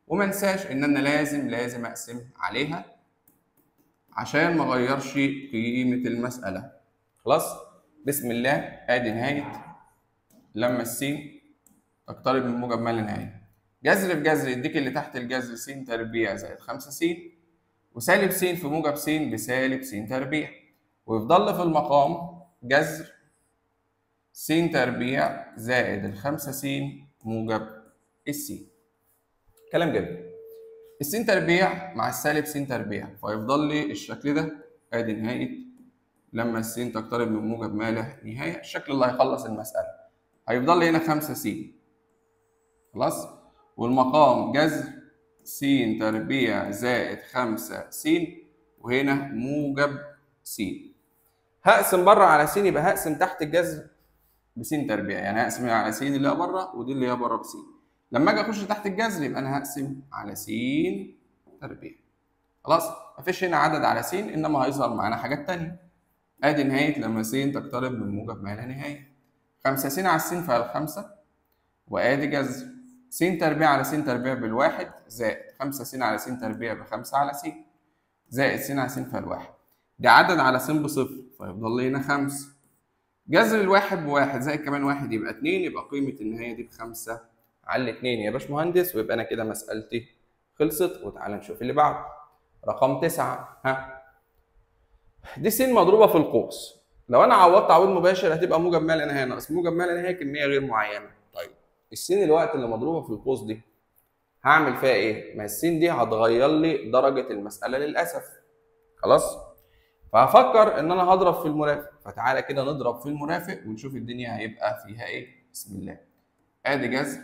وما انساش ان انا لازم لازم اقسم عليها عشان ما اغيرش قيمه المساله خلاص بسم الله ادي نهايه لما السين تقترب من موجب ما لا نهايه جذر في جذر يديك اللي تحت الجذر س تربيع زائد 5 س وسالب س في موجب س بسالب س تربيع ويفضل في المقام جذر س تربيع زائد الخمسة س موجب السين كلام جميل السين تربيع مع السالب س تربيع فيفضل لي الشكل ده ادي نهاية لما السين تقترب من موجب ما له نهاية الشكل اللي هيخلص المسألة هيفضل لي هنا 5 س خلاص والمقام جذر س تربيع زائد 5 س وهنا موجب س هقسم بره على س يبقى هقسم تحت الجذر بس تربيع يعني هقسم على س اللي هي بره ودي اللي هي بره بس لما اجي اخش تحت الجذر يبقى انا هقسم على س تربيع خلاص مفيش هنا عدد على س انما هيظهر معانا حاجات تانية ادي نهايه لما س تقترب من موجب ما لا نهايه 5 س على س فيها الخمسه وادي جذر س تربيع على س تربيع بالواحد زائد 5 س على س تربيع بخمسة على س زائد س على س فيها الواحد ده عدد على س بصفر فيفضل لي هنا 5 جذر الواحد بواحد زائد كمان واحد يبقى اتنين يبقى قيمة النهاية دي بخمسة على الاتنين يا باشمهندس ويبقى أنا كده مسألتي خلصت وتعالى نشوف اللي بعده رقم تسعة ها دي س مضروبة في القوس لو أنا عوضت تعويض مباشر هتبقى موجب ما لا نهاية ناقص موجب ما لا نهاية كمية غير معينة طيب السين الوقت اللي مضروبة في القوس دي هعمل فيها إيه؟ ما السين دي هتغير لي درجة المسألة للأسف خلاص؟ فهفكر ان انا هضرب في المرافق فتعالى كده نضرب في المرافق ونشوف الدنيا هيبقى فيها ايه بسم الله ادي جذر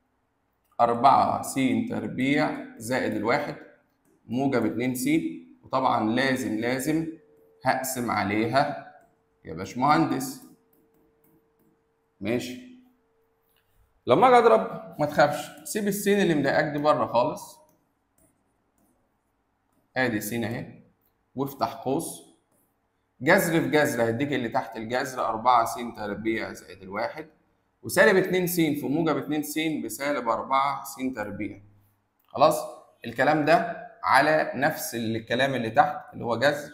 4 س تربيع زائد الواحد موجب 2 س وطبعا لازم لازم هقسم عليها يا باشمهندس ماشي لما اجي اضرب ما تخافش سيب السين اللي مضايقاك دي بره خالص ادي س اهي وافتح قوس جذر في جذر هيديك اللي تحت الجذر 4 س تربيع زائد الواحد وسالب 2 س في موجب 2 س بسالب 4 س تربيع خلاص الكلام ده على نفس الكلام اللي تحت اللي هو جذر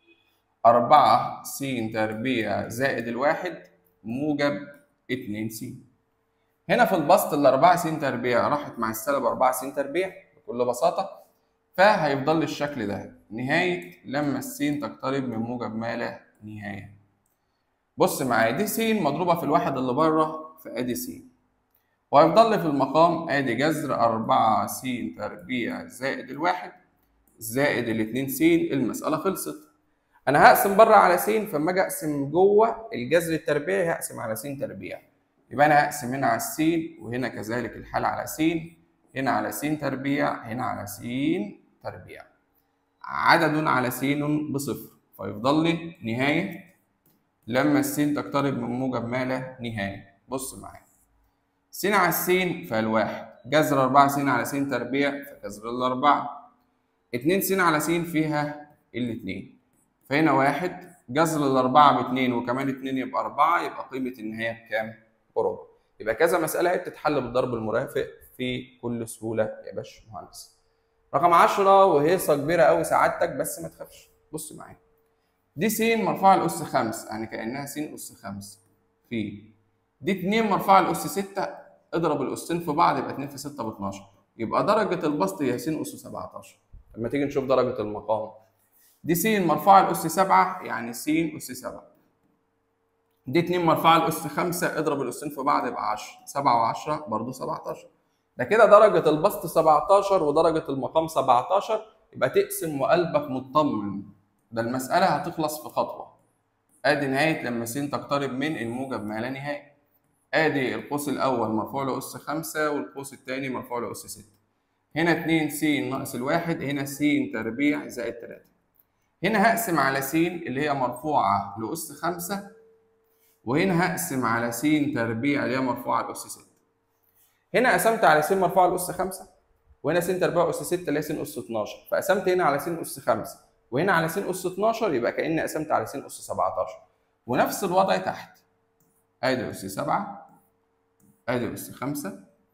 4 س تربيع زائد الواحد موجب 2 س هنا في البسط ال 4 س تربيع راحت مع السالب 4 س تربيع بكل بساطة فهيفضل لي الشكل ده نهاية لما السين تقترب من موجب ما لا نهاية بص معايا دي س مضروبة في الواحد اللي بره فادي س وهيفضل لي في المقام ادي جذر 4 س تربيع زائد الواحد زائد الاتنين س المسألة خلصت أنا هقسم بره على س فلما أجي أقسم جوه الجذر التربيعي هقسم على س تربيع يبقى أنا هقسم هنا على الس وهنا كذلك الحال على س هنا على س تربيع هنا على س تربيع عدد على س بصفر فيفضل لي نهاية لما السين تقترب من موجب ما لا نهاية بص معايا س على السين فالواحد جذر 4 س على س تربيع فجذر الأربعة 2 س على س فيها الاتنين فهنا واحد جذر الأربعة باتنين وكمان اتنين يبقى أربعة يبقى قيمة النهاية بكام؟ بربع يبقى كذا مسألة بتتحل بالضرب المرافق في كل سهولة يا باش مهندس رقم 10 وهيصة كبيرة أوي سعادتك بس ما تخافش بص معايا دي س مرفوعة لأس 5 يعني كأنها س أس 5 في دي 2 مرفوعة لأس 6 اضرب الأسين في بعض يبقى 2 في 6 ب 12 يبقى درجة البسط هي س أس 17 لما تيجي نشوف درجة المقام دي س مرفوعة لأس 7 يعني س أس 7 دي 2 مرفوعة لأس 5 اضرب الأسين في بعض يبقى 10 7 و10 برضه 17 ده كده درجة البسط 17 ودرجة المقام 17 يبقى تقسم وقلبك مطمن ده المسألة هتخلص في خطوة ادي نهاية لما س تقترب من الموجب ما لا نهاية ادي القوس الاول مرفوع له اس 5 والقوس الثاني مرفوع له اس 6 هنا 2 س ناقص الواحد هنا س تربيع زائد 3 هنا هقسم على س اللي هي مرفوعة لأس 5 وهنا هقسم على س تربيع اللي هي مرفوعة لأس 6 هنا قسمت على س مرفوعة لأس 5 وهنا س تربيع أس 6 اللي هي س أس 12 فقسمت هنا على س أس 5 وهنا على س أس 12 يبقى كأني قسمت على س أس 17 ونفس الوضع تحت ادي أس 7 ادي أس 5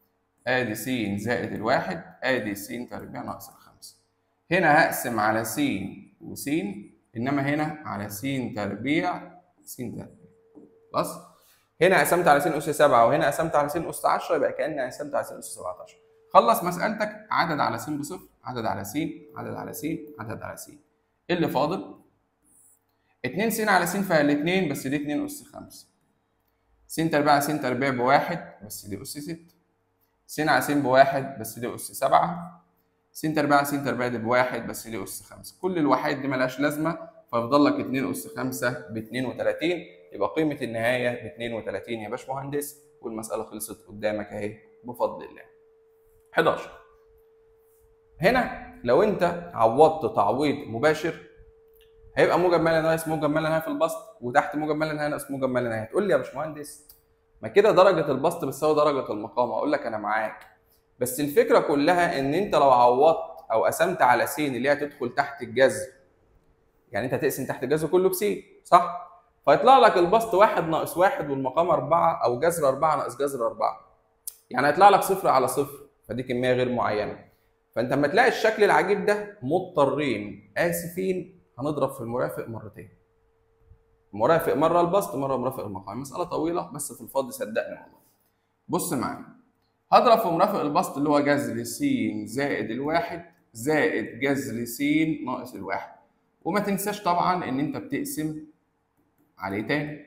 ادي س زائد الواحد ادي س تربيع ناقص الخمسة هنا هقسم على س وس انما هنا على س تربيع س تربيع خلاص هنا قسمت على س اس 7 وهنا قسمت على س اس 10 يبقى كاني قسمت على س اس 17 خلص مسألتك عدد على س بصفر عدد على س عدد على س عدد على س ايه اللي فاضل 2 س على س فالاثنين بس دي 2 اس 5 س تربيع س تربيع بواحد بس دي اس 6 س على س بواحد بس دي اس 7 س تربيع س تربيع دي بواحد بس دي اس 5 كل الوحيد دي ملهاش لازمه فيفضل لك 2 اس 5 ب 32 يبقى قيمه النهايه ب 32 يا باشمهندس والمساله خلصت قدامك اهي بفضل الله 11 هنا لو انت عوضت تعويض مباشر هيبقى موجب ما لا ناقص موجب ما لا نهايه في البسط وتحت موجب ما لا نهايه ناقص موجب ما لا نهايه تقول لي يا باشمهندس ما كده درجه البسط بتساوي درجه المقام اقول لك انا معاك بس الفكره كلها ان انت لو عوضت او قسمت على س اللي هي تدخل تحت الجذر يعني انت تقسم تحت الجذر كله بس صح فيطلع لك البسط واحد ناقص واحد والمقام أربعة أو جذر أربعة ناقص جذر أربعة يعني هيطلع لك صفر على صفر فدي كمية غير معينة فأنت لما تلاقي الشكل العجيب ده مضطرين آسفين هنضرب في المرافق مرتين مرافق مرة البسط مرة مرافق المقام مسألة طويلة بس في الفاضي صدقني والله بص معايا هضرب في مرافق البسط اللي هو جذر س زائد الواحد زائد جذر س ناقص الواحد وما تنساش طبعا ان انت بتقسم عليه تاني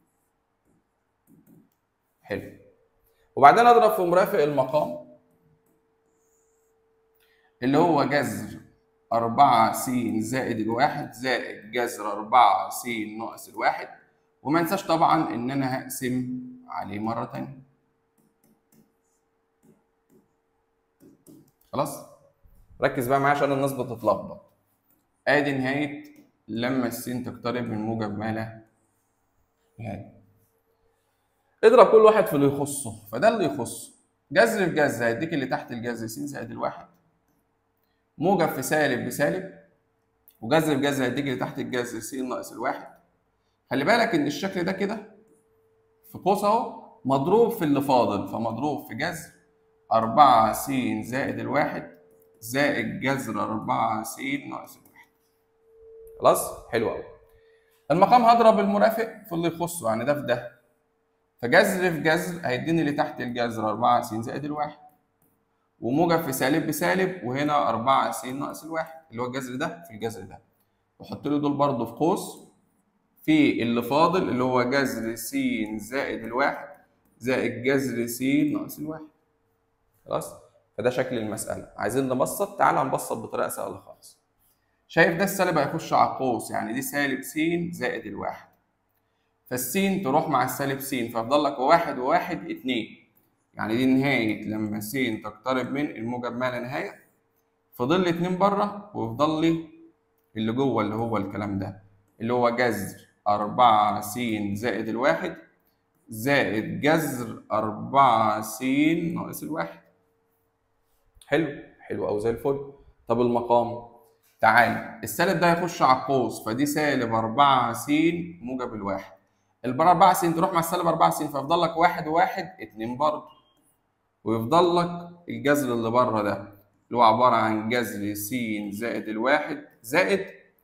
حلو وبعدين اضرب في مرافق المقام اللي هو جذر 4 س زائد الواحد زائد جذر 4 س ناقص الواحد وما انساش طبعا ان انا هقسم عليه مره تانية خلاص ركز بقى معايا عشان الناس بتتلخبط ادي نهايه لما السين تقترب من موجب ما لا نهايه اضرب كل واحد في اللي يخصه فده اللي يخصه جذر في جذر هيديك اللي تحت الجذر س زائد الواحد موجب في سالب بسالب وجذر في جذر هيديك اللي تحت الجذر س ناقص الواحد خلي بالك ان الشكل ده كده في قوس اهو مضروب في اللي فاضل فمضروب في جذر 4 س زائد الواحد زائد جذر 4 س ناقص الواحد خلاص حلو قوي المقام هضرب المرافق في اللي يخصه يعني ده في ده فجذر في جذر هيديني اللي تحت الجذر 4 س زائد الواحد وموجب في سالب بسالب وهنا 4 س ناقص الواحد اللي هو الجذر ده في الجذر ده وحط له دول برضه في قوس في اللي فاضل اللي هو جذر س زائد الواحد زائد جذر س ناقص الواحد خلاص فده شكل المسألة عايزين نبسط تعال نبسط بطريقة سهلة خالص شايف ده السالب هيخش على القوس يعني دي سالب س زائد الواحد فالسين تروح مع السالب س فيفضل لك واحد وواحد اتنين يعني دي نهاية لما س تقترب من الموجب ما لا نهاية فضل لي اتنين بره ويفضل لي اللي جوه اللي هو الكلام ده اللي هو جذر أربعة س زائد الواحد زائد جذر أربعة س ناقص الواحد حلو حلو أوي زي الفل طب المقام تعالى السالب ده هيخش على القوس فدي سالب 4 س موجب الواحد البر 4 س تروح مع السالب 4 س فيفضل لك واحد وواحد اتنين برضه ويفضل لك الجذر اللي بره ده اللي هو عبارة عن جذر س زائد الواحد زائد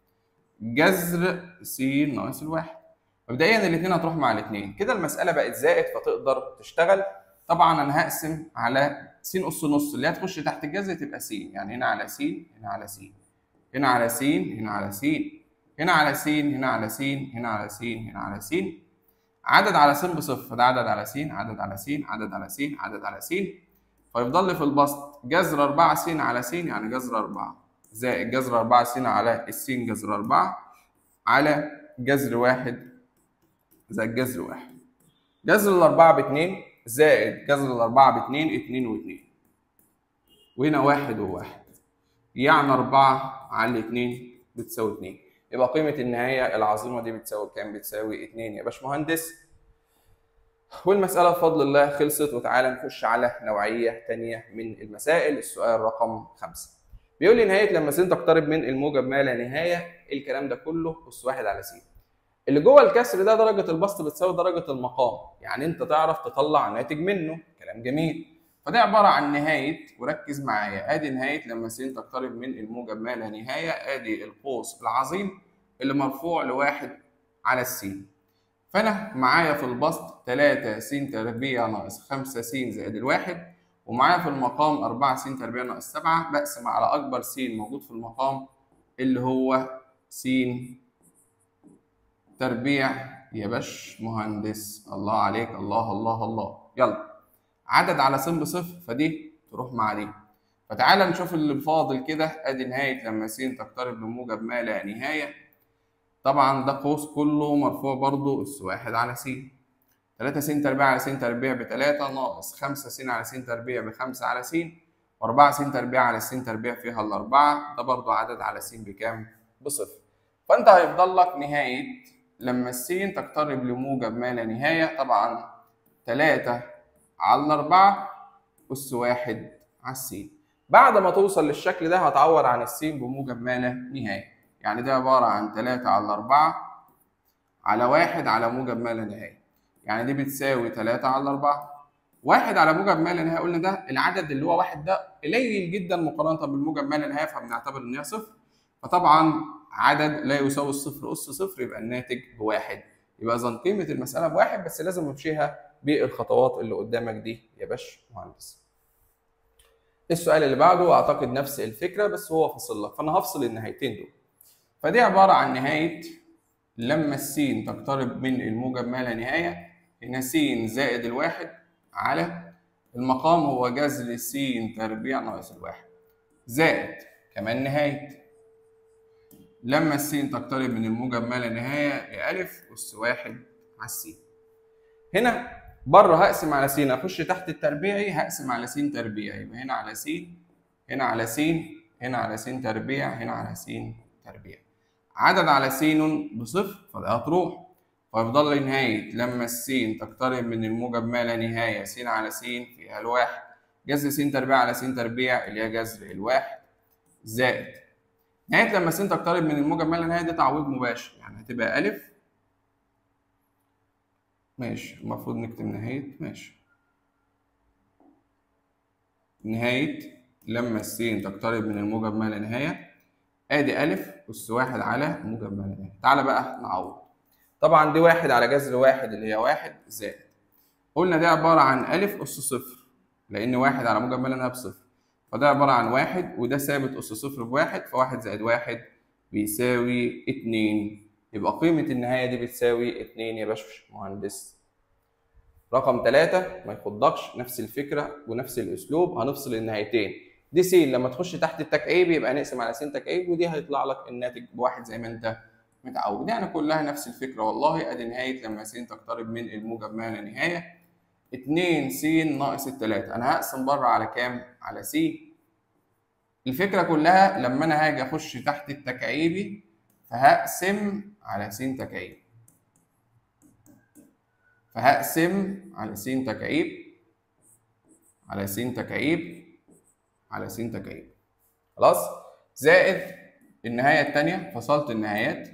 جذر س ناقص الواحد مبدئيا الاثنين هتروح مع الاثنين كده المسألة بقت زائد فتقدر تشتغل طبعا انا هقسم على س أس نص اللي هتخش تحت الجذر تبقى س يعني هنا على س هنا على س هنا على س هنا على س هنا على س هنا على س هنا على س هنا على س عدد على س بصفر ده عدد على س عدد على س عدد على س عدد على س فيفضل لي في البسط جذر 4 س على س يعني جذر 4 زائد جذر 4 س على الس جذر 4 على جذر 1 زائد جذر 1 جذر الأربعة باتنين زائد جذر الأربعة باتنين اتنين واتنين وهنا واحد وواحد يعني أربعة على اتنين بتساوي اتنين يبقى قيمة النهاية العظيمة دي بتساوي كام؟ بتساوي اتنين يا باشمهندس والمسألة بفضل الله خلصت وتعالى نخش على نوعية تانية من المسائل السؤال رقم خمسة بيقول لي نهاية لما س تقترب من الموجب ما لا نهاية الكلام ده كله أس واحد على س اللي جوه الكسر ده درجة البسط بتساوي درجة المقام يعني أنت تعرف تطلع ناتج منه كلام جميل فده عباره عن نهايه وركز معايا ادي نهايه لما س تقترب من الموجب ما لا نهايه ادي القوس العظيم اللي مرفوع لواحد على السين فانا معايا في البسط 3 س تربيع ناقص 5 س زائد الواحد ومعايا في المقام 4 س تربيع ناقص 7 بقسم على اكبر س موجود في المقام اللي هو س تربيع يا باش مهندس الله عليك الله الله الله يلا عدد على س بصفر فدي تروح مع دي فتعالى نشوف اللي فاضل كده ادي نهايه لما س تقترب لموجب ما لا نهايه طبعا ده قوس كله مرفوع برضو اس واحد على س 3 س تربيع على س تربيع ب 3 ناقص 5 س على س تربيع ب 5 على س و4 س تربيع على س تربيع فيها الأربعة ده برضو عدد على س بكام؟ بصفر فأنت هيفضل لك نهاية لما السين تقترب لموجب ما لا نهاية طبعا 3 على الأربعة أس واحد على السين بعد ما توصل للشكل ده هتعوض عن السين بموجب ما لا نهاية يعني ده عبارة عن 3 على أربعة على واحد على موجب ما لا نهاية يعني دي بتساوي 3 على 4 واحد على موجب ما لا نهايه قلنا ده العدد اللي هو واحد ده قليل جدا مقارنه بالموجب ما لا نهايه فبنعتبر ان هي صفر فطبعا عدد لا يساوي الصفر اس صفر يبقى الناتج بواحد يبقى اذا قيمه المساله بواحد بس لازم نمشيها بالخطوات اللي قدامك دي يا باش مهندس السؤال اللي بعده اعتقد نفس الفكره بس هو فاصل لك فانا هفصل النهايتين دول فدي عباره عن نهايه لما السين تقترب من الموجب ما لا نهايه هنا س زائد الواحد على المقام هو جذر س تربيع ناقص الواحد زائد كمان نهاية لما السين تقترب من الموجب ما لا نهاية ألف أس واحد على السين هنا بره هقسم على س أخش تحت التربيعي هقسم على س تربيع يبقى هنا على س هنا على س هنا على س تربيع هنا على س تربيع عدد على س بصفر فده هتروح ويفضل لي نهاية لما السين تقترب من الموجب ما لا نهاية س على س فيها الواحد جذر س تربيع على س تربيع اللي هي جذر الواحد زائد نهاية لما س تقترب من الموجب ما لا نهاية ده تعويض مباشر يعني هتبقى ألف ماشي المفروض نكتب نهاية ماشي نهاية لما السين تقترب من الموجب ما لا نهاية ادي ألف أس واحد على موجب ما لا نهاية تعالى بقى نعوض طبعا دي واحد على جذر واحد اللي هي واحد زائد قلنا دي عبارة عن ألف أس صفر لأن واحد على موجب ما لا نهاية بصفر فده عبارة عن واحد وده ثابت أس صفر بواحد فواحد زائد واحد بيساوي اتنين يبقى قيمة النهاية دي بتساوي اتنين يا باش مهندس رقم ثلاثة ما يخضكش نفس الفكرة ونفس الأسلوب هنفصل النهايتين دي س لما تخش تحت التكعيب يبقى نقسم على س تكعيب ودي هيطلع لك الناتج بواحد زي ما انت متعود يعني كلها نفس الفكرة والله ادي نهاية لما س تقترب من الموجب ما لا نهاية 2 س ناقص التلاتة انا هقسم بره على كام؟ على س الفكرة كلها لما انا هاجي اخش تحت التكعيبي فهقسم على س تكعيب فهقسم على س تكعيب على س تكعيب على س تكعيب خلاص زائد النهاية التانية فصلت النهايات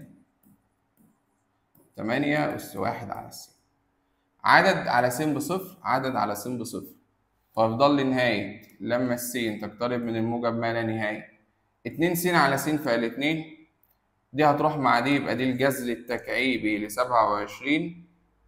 تمانية أس واحد على س عدد على س بصفر عدد على س بصفر فيفضل لي نهاية لما السين تقترب من الموجب ما لا نهاية اتنين س على س فالاتنين دي هتروح مع دي يبقى دي الجذر التكعيبي لسبعة وعشرين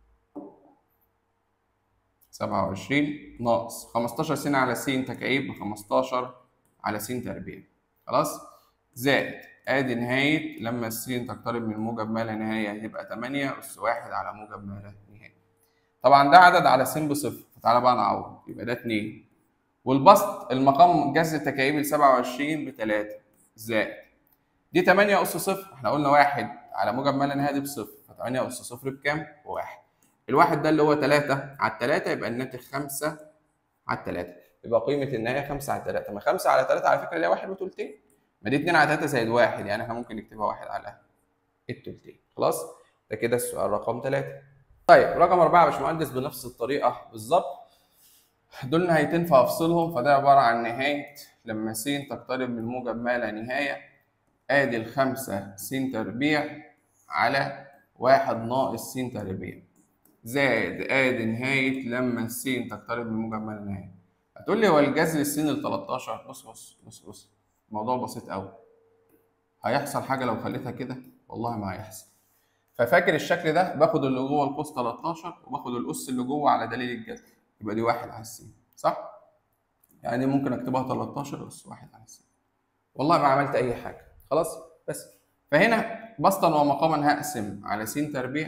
سبعة وعشرين ناقص خمستاشر س على س تكعيب بخمستاشر على س تربيع خلاص زائد ادي نهاية لما السين تقترب من موجب ما لا نهاية هتبقى تمانية أس واحد على موجب ما لا نهاية طبعا ده عدد على س بصفر فتعالى بقى نعوض يبقى ده اتنين والبسط المقام جذر تكعيب لسبعة وعشرين بتلاتة زائد دي تمانية أس صفر احنا قلنا واحد على موجب ما لا نهاية دي بصفر فتمانية أس صفر بكام؟ بواحد الواحد ده اللي هو تلاتة على التلاتة يبقى الناتج خمسة على التلاتة يبقى قيمة النهاية خمسة على التلاتة ما خمسة على تلاتة على فكرة اللي هي واحد وتلتين ما دي اتنين على تلاتة زائد واحد يعني احنا ممكن نكتبها واحد على التلتين خلاص ده كده السؤال رقم تلاتة طيب رقم أربعة يا باشمهندس بنفس الطريقة بالظبط دول نهايتين فهفصلهم فده عبارة عن نهاية لما س تقترب من موجب ما لا نهاية ادي الخمسة س تربيع على واحد ناقص س تربيع زائد ادي نهاية لما الس تقترب من موجب ما لا نهاية هتقول لي هو الجذر السين ال 13 بص بص بص بص الموضوع بسيط قوي هيحصل حاجه لو خليتها كده والله ما هيحصل ففاكر الشكل ده باخد اللي جوه القوس 13 وباخد الاس اللي جوه على دليل الجذر يبقى دي واحد على السين صح؟ يعني ممكن اكتبها 13 اس واحد على السين والله ما عملت اي حاجه خلاص بس فهنا بسطا ومقاما هقسم على س تربيع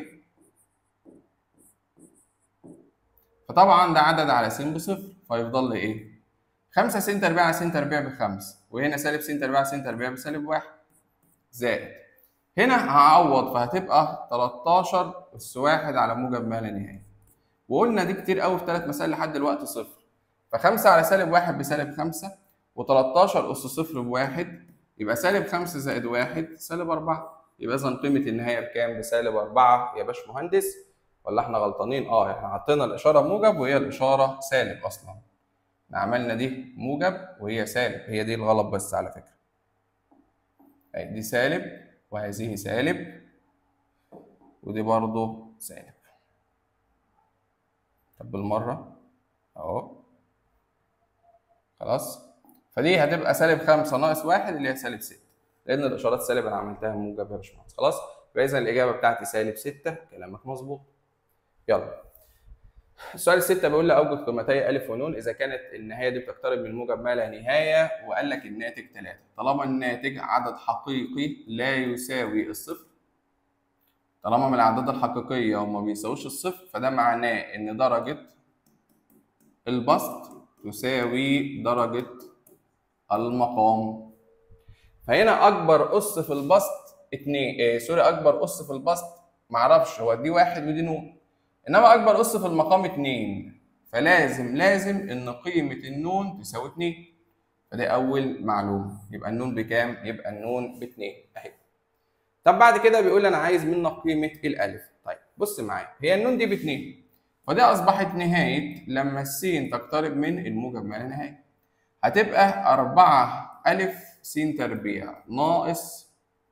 فطبعا ده عدد على س بصفر فيفضل لي ايه؟ 5 س تربيع على س تربيع بخمسة وهنا سالب س تربيع على س تربيع بسالب واحد زائد هنا هعوض فهتبقى 13 اس واحد على موجب ما لا نهايه وقلنا دي كتير قوي في ثلاث مسائل لحد دلوقتي صفر فخمسة على سالب واحد بسالب خمسة و13 أس صفر بواحد يبقى سالب خمسة زائد واحد سالب أربعة يبقى إذا قيمة النهاية بكام؟ بسالب أربعة يا باشمهندس ولا إحنا غلطانين؟ أه إحنا حطينا الإشارة موجب وهي الإشارة سالب أصلا. إحنا عملنا دي موجب وهي سالب هي دي الغلط بس على فكرة. أهي دي سالب وهذه سالب ودي برضه سالب. طب بالمرة أهو خلاص فدي هتبقى سالب 5 ناقص 1 اللي هي سالب 6 لان الاشارات سالب انا عملتها موجب يا باشمهندس خلاص يبقى اذا الاجابه بتاعتي سالب 6 كلامك مظبوط يلا السؤال الستة بيقول لي اوجد قيمتي الف ونون اذا كانت النهايه دي بتقترب من موجب ما لا نهايه وقال لك الناتج 3 طالما الناتج عدد حقيقي لا يساوي الصفر طالما من الاعداد الحقيقيه وما بيساويش الصفر فده معناه ان درجه البسط تساوي درجة المقام فهنا أكبر أس في البسط اتنين إيه سوري أكبر أس في البسط معرفش هو دي واحد ودي نون إنما أكبر أس في المقام اتنين فلازم لازم إن قيمة النون تساوي اتنين فدي أول معلومة يبقى النون بكام؟ يبقى النون باتنين أهي طب بعد كده بيقول لي أنا عايز منك قيمة الألف طيب بص معايا هي النون دي باتنين ودي أصبحت نهاية لما السين تقترب من الموجب ما لا نهاية هتبقى أربعة ألف س تربيع ناقص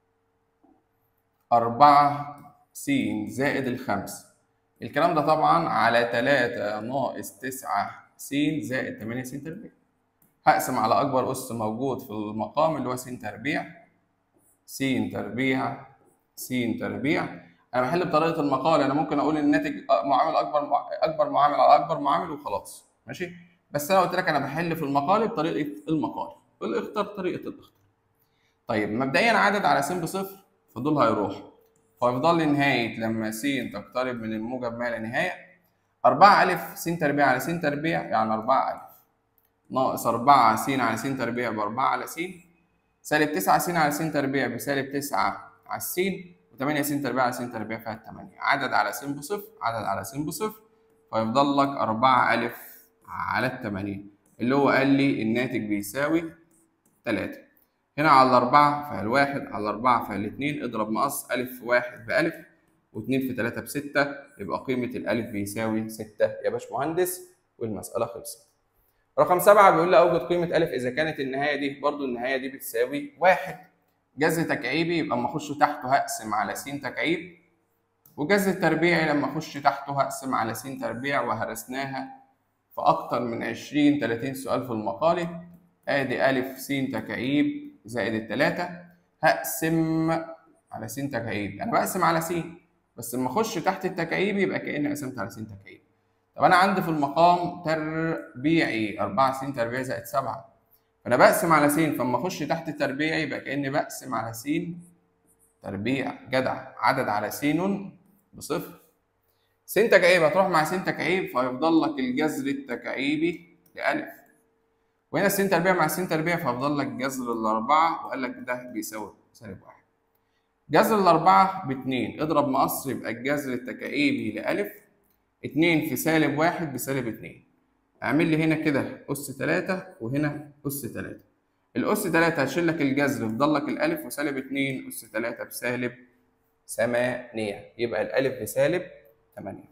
أربعة س زائد الخمسة الكلام ده طبعا على تلاتة ناقص تسعة س زائد تمانية س تربيع هقسم على أكبر أس موجود في المقام اللي هو س تربيع س تربيع س تربيع انا بحل بطريقه المقال انا ممكن اقول الناتج معامل اكبر اكبر معامل على اكبر معامل وخلاص ماشي بس انا قلت لك انا بحل في المقال بطريقه المقال والاختار طريقه الاختار طيب مبدئيا عدد على س بصفر فدول هيروح فيفضل لي نهايه لما س تقترب من الموجب ما لا نهايه 4 ألف س تربيع على س تربيع يعني 4 ألف ناقص 4 س على س تربيع ب 4 على س سالب 9 س على س تربيع بسالب 9 على س و8 س تربيع على س تربيع فيها 8 عدد على س بصفر عدد على س بصفر فيفضل لك 4 ألف على التمانين اللي هو قال لي الناتج بيساوي 3 هنا على الأربعة فالواحد على الأربعة فالاتنين اضرب مقص ألف في واحد بألف واتنين في تلاتة بستة يبقى قيمة الألف بيساوي ستة يا باشمهندس والمسألة خلصت. رقم سبعة بيقول لي أوجد قيمة ألف إذا كانت النهاية دي برضو النهاية دي بتساوي واحد. جذر تكعيبي يبقى اما اخش تحته هقسم على س تكعيب وجذر تربيعي لما اخش تحته هقسم على س تربيع وهرسناها في اكتر من 20 30 سؤال في المقالة ادي الف س تكعيب زائد التلاتة هقسم على س تكعيب انا بقسم على س بس لما اخش تحت التكعيب يبقى كاني قسمت على س تكعيب طب انا عندي في المقام تربيعي 4 س تربيع زائد 7 فانا بقسم على س فلما اخش تحت التربيع يبقى كاني بقسم على س تربيع جدع عدد على س بصفر س تكعيب هتروح مع س تكعيب فيفضل لك الجذر التكعيبي لألف وهنا س تربيع مع س تربيع فيفضل لك جذر الأربعة وقال لك ده بيساوي سالب واحد جذر الأربعة باتنين اضرب مقص يبقى الجذر التكعيبي لألف اتنين في سالب واحد بسالب اتنين اعمل لي هنا كده أس تلاتة وهنا أس تلاتة الأس تلاتة هشيل لك الجذر يفضل لك الألف وسالب اتنين أس تلاتة بسالب ثمانية يبقى الألف بسالب تمانية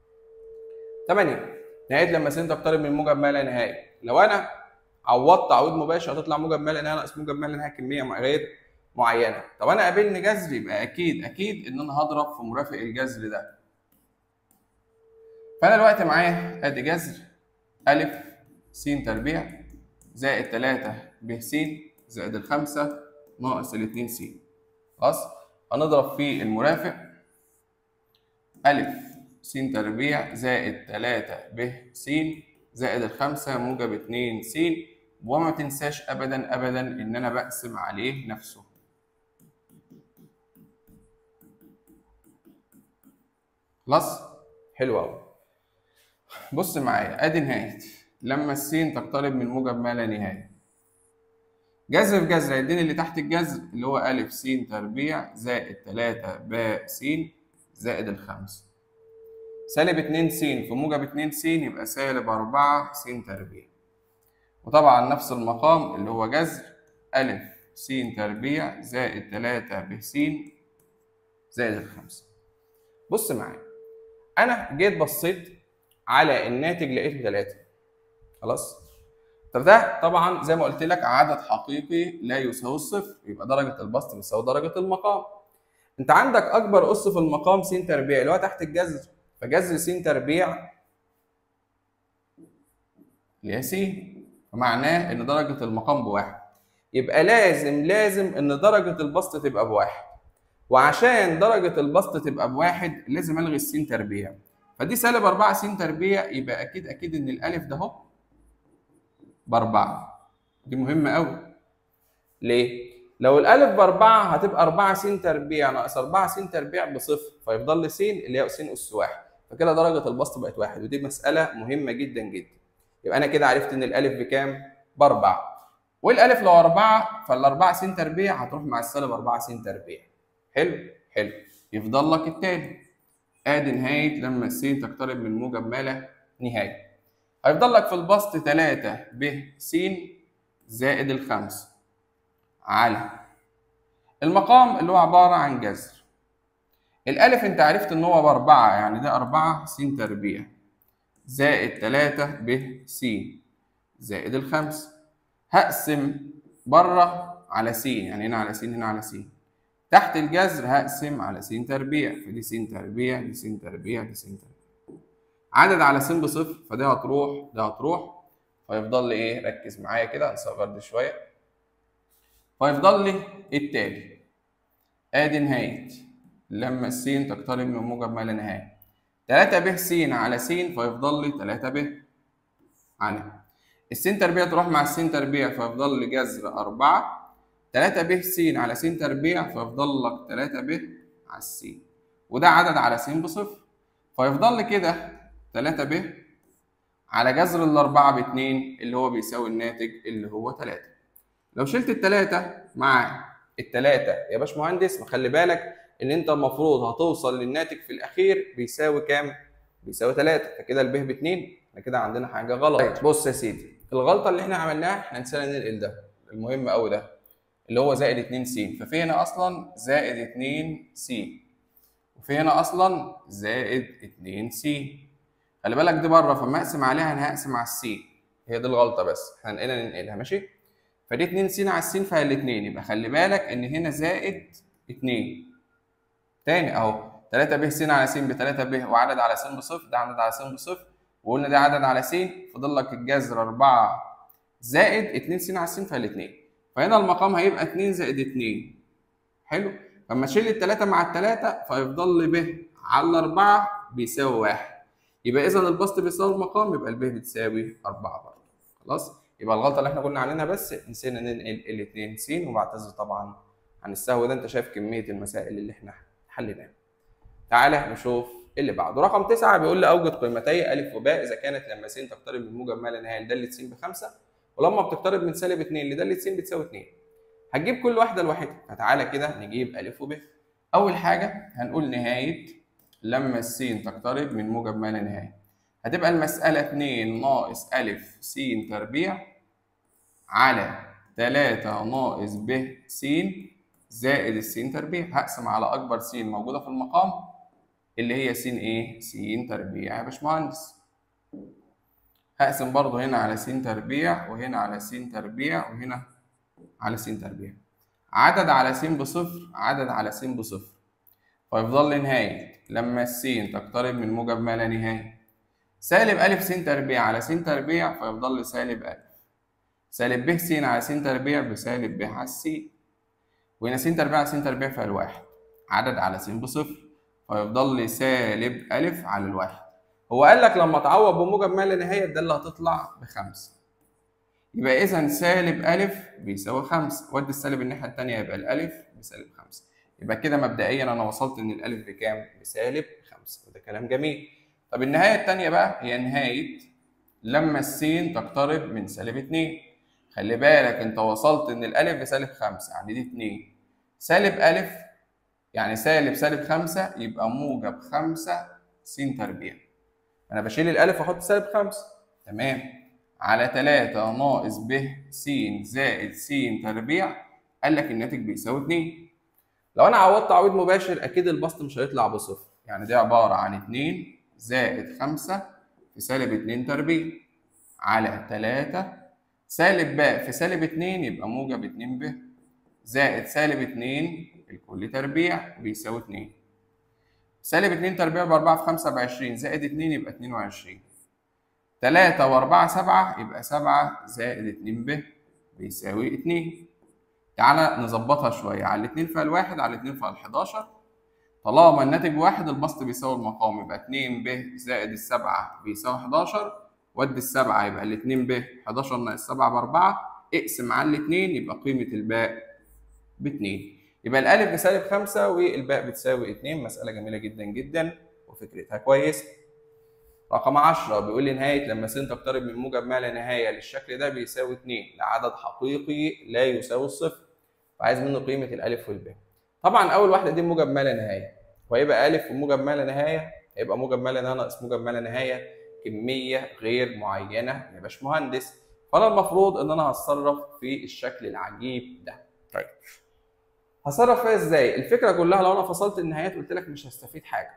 تمانية نهاية لما س تقترب من موجب ما لا نهاية لو أنا عوضت تعويض مباشر هتطلع موجب ما لا نهاية ناقص موجب ما لا نهاية كمية غير معينة طب أنا قابلني جذر يبقى أكيد أكيد إن أنا هضرب في مرافق الجذر ده فأنا دلوقتي معايا أدي جذر ألف س تربيع زائد 3 ب س زائد الخمسة ناقص الاتنين س خلاص هنضرب في المرافق ألف س تربيع زائد 3 ب س زائد الخمسة موجب 2 س وما تنساش أبدا أبدا إن أنا بقسم عليه نفسه خلاص حلو أوي بص معايا أدي نهاية لما السين تقترب من موجب ما لا نهاية جذر في جذر هيديني اللي تحت الجذر اللي هو ألف س تربيع زائد 3 ب س زائد الخمسة سالب 2 س في موجب 2 س يبقى سالب 4 س تربيع وطبعا نفس المقام اللي هو جذر ألف س تربيع زائد 3 ب س زائد الخمسة بص معايا أنا جيت بصيت على الناتج لقيته 3 خلاص طب ده طبعا زي ما قلت لك عدد حقيقي لا يساوي الصفر يبقى درجة البسط بتساوي درجة المقام انت عندك اكبر اس في المقام س تربيع اللي هو تحت الجذر فجذر س تربيع اللي هي س فمعناه ان درجة المقام بواحد يبقى لازم لازم ان درجة البسط تبقى بواحد وعشان درجة البسط تبقى بواحد لازم الغي الس تربيع فدي سالب 4 س تربيع يبقى اكيد اكيد ان الالف ده اهو باربعة دي مهمة أوي ليه؟ لو الألف بأربعة هتبقى أربعة س تربيع ناقص أربعة س تربيع بصفر فيفضل لي س اللي هي س أس واحد فكده درجة البسط بقت واحد ودي مسألة مهمة جدا جدا يبقى أنا كده عرفت إن الألف بكام؟ بأربعة والألف لو أربعة فالأربعة س تربيع هتروح مع السالب أربعة س تربيع حلو؟ حلو يفضل لك التاني آدي نهاية لما الس تقترب من موجب ما لا نهاية هيفضل لك في البسط 3 ب س زائد الخمسة على المقام اللي هو عبارة عن جذر الألف أنت عرفت إن هو بأربعة يعني ده أربعة س تربيع زائد 3 ب س زائد الخمسة هقسم بره على س يعني هنا على س هنا على س تحت الجذر هقسم على س تربيع فدي س تربيع دي س تربيع دي س تربيع عدد على س بصفر فدي هتروح ده هتروح فيفضل لي ايه ركز معايا كده هنصغر دي شويه فيفضل لي التالي ادي نهايه لما الس تقترب من موجب ما لا نهايه 3 ب س على س فيفضل لي 3 ب على الس تربيع تروح مع الس تربيع فيفضل لي جذر 4 3 ب س على س تربيع فيفضل لك 3 ب على الس وده عدد على س بصفر فيفضل لي كده 3 ب على جذر الأربعة باتنين اللي هو بيساوي الناتج اللي هو 3 لو شلت التلاتة مع التلاتة يا باشمهندس خلي بالك إن أنت المفروض هتوصل للناتج في الأخير بيساوي كام؟ بيساوي 3 فكده الب باتنين احنا كده عندنا حاجة غلط طيب بص يا سيدي الغلطة اللي احنا عملناها احنا نسينا ننقل ده المهم أوي ده اللي هو زائد 2 س ففي هنا أصلا زائد 2 س وفي هنا أصلا زائد 2 س خلي بالك دي بره فما اقسم عليها انا هقسم على السين هي دي الغلطه بس احنا ننقلها ننقلها ماشي فدي 2 س على السين فهي الاثنين يبقى خلي بالك ان هنا زائد 2 تاني اهو 3 ب س على س ب 3 ب وعدد على س بصفر ده عدد على س بصفر وقلنا ده عدد على س فاضل لك الجذر 4 زائد 2 س على س فهي الاثنين فهنا المقام هيبقى 2 زائد 2 حلو فلما اشيل الثلاثه مع الثلاثه فيفضل لي ب على الاربعه بيساوي 1 يبقى اذا البسط بيساوي المقام يبقى الب بتساوي 4 برضه خلاص يبقى الغلطه اللي احنا كنا عاملينها بس نسينا ننقل الاثنين س وبعتذر طبعا عن السهو ده انت شايف كميه المسائل اللي احنا حليناها تعالى نشوف اللي بعده رقم 9 بيقول لي اوجد قيمتي الف وباء اذا كانت لما س تقترب من موجب ما لا نهايه لداله س بخمسه ولما بتقترب من سالب 2 لداله س بتساوي 2 هتجيب كل واحده لوحدها فتعالى كده نجيب الف وب اول حاجه هنقول نهايه لما الس تقترب من موجب ما لا نهايه هتبقى المسألة 2 ناقص أ س تربيع على 3 ناقص ب س زائد الس تربيع هقسم على أكبر س موجودة في المقام اللي هي س إيه؟ س تربيع يا باشمهندس هقسم برضه هنا على س تربيع وهنا على س تربيع وهنا على س تربيع عدد على س بصفر عدد على س بصفر فيفضل لي نهاية لما الس تقترب من موجب ما لا نهاية سالب أ س تربيع على س تربيع فيفضل لي سالب أ سالب ب س على س تربيع بسالب ب على س وهنا س تربيع على س تربيع فيها الواحد عدد على س بصفر فيفضل لي سالب أ على الواحد هو قال لك لما تعوض بموجب ما لا نهاية الدالة هتطلع بخمسة يبقى إذا سالب أ بيساوي خمسة ودي السالب الناحية التانية يبقى الألف بسالب خمسة يبقى كده مبدئيا أنا وصلت إن الألف بكام؟ بسالب خمسة وده كلام جميل طب النهاية التانية بقى هي نهاية لما السين تقترب من سالب اتنين خلي بالك انت وصلت ان الالف بسالب خمسة يعني دي اتنين سالب الف يعني سالب سالب خمسة يبقى موجب خمسة س تربيع انا بشيل الالف واحط سالب خمسة تمام على تلاتة ناقص ب س زائد س تربيع قال لك الناتج بيساوي اتنين لو انا عوضت تعويض مباشر اكيد البسط مش هيطلع بصفر يعني دي عبارة عن اتنين زائد خمسة في سالب اتنين تربيع على تلاتة سالب باء في سالب اتنين يبقى موجب اتنين ب زائد سالب اتنين الكل تربيع بيساوي اتنين سالب اتنين تربيع بأربعة في خمسة بعشرين زائد اتنين يبقى اتنين وعشرين تلاتة وأربعة سبعة يبقى سبعة زائد اتنين ب بيساوي اتنين تعالى نظبطها شوية على الاتنين فيها الواحد على الاتنين فيها الحداشر طالما الناتج واحد البسط بيساوي المقام يبقى 2 ب زائد السبعة بيساوي 11 ودي السبعة يبقى الاتنين ب 11 ناقص 7 ب 4 اقسم على الاتنين يبقى قيمة الباء ب 2 يبقى الألف بسالب 5 والباء بتساوي 2 مسألة جميلة جدا جدا وفكرتها كويسة. رقم 10 بيقول لي نهاية لما س تقترب من موجب ما لا نهاية للشكل ده بيساوي 2 لعدد حقيقي لا يساوي الصفر فعايز منه قيمة الألف والباء. طبعا اول واحده دي موجب ما لا نهايه وهيبقى الف وموجب ما لا نهايه هيبقى موجب ما لا نهايه ناقص موجب ما لا نهايه كميه غير معينه يا باشمهندس فانا المفروض ان انا هتصرف في الشكل العجيب ده طيب هتصرف فيها ازاي الفكره كلها لو انا فصلت النهايات قلت لك مش هستفيد حاجه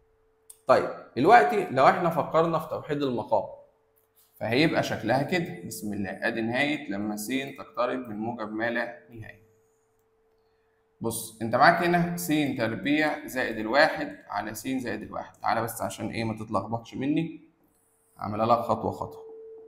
طيب دلوقتي لو احنا فكرنا في توحيد المقام فهيبقى شكلها كده بسم الله ادي نهايه لما س تقترب من موجب ما لا نهايه بص انت معاك هنا س تربيع زائد الواحد على س زائد الواحد تعالى بس عشان ايه ما تتلخبطش مني هعملها لك خطوه خطوه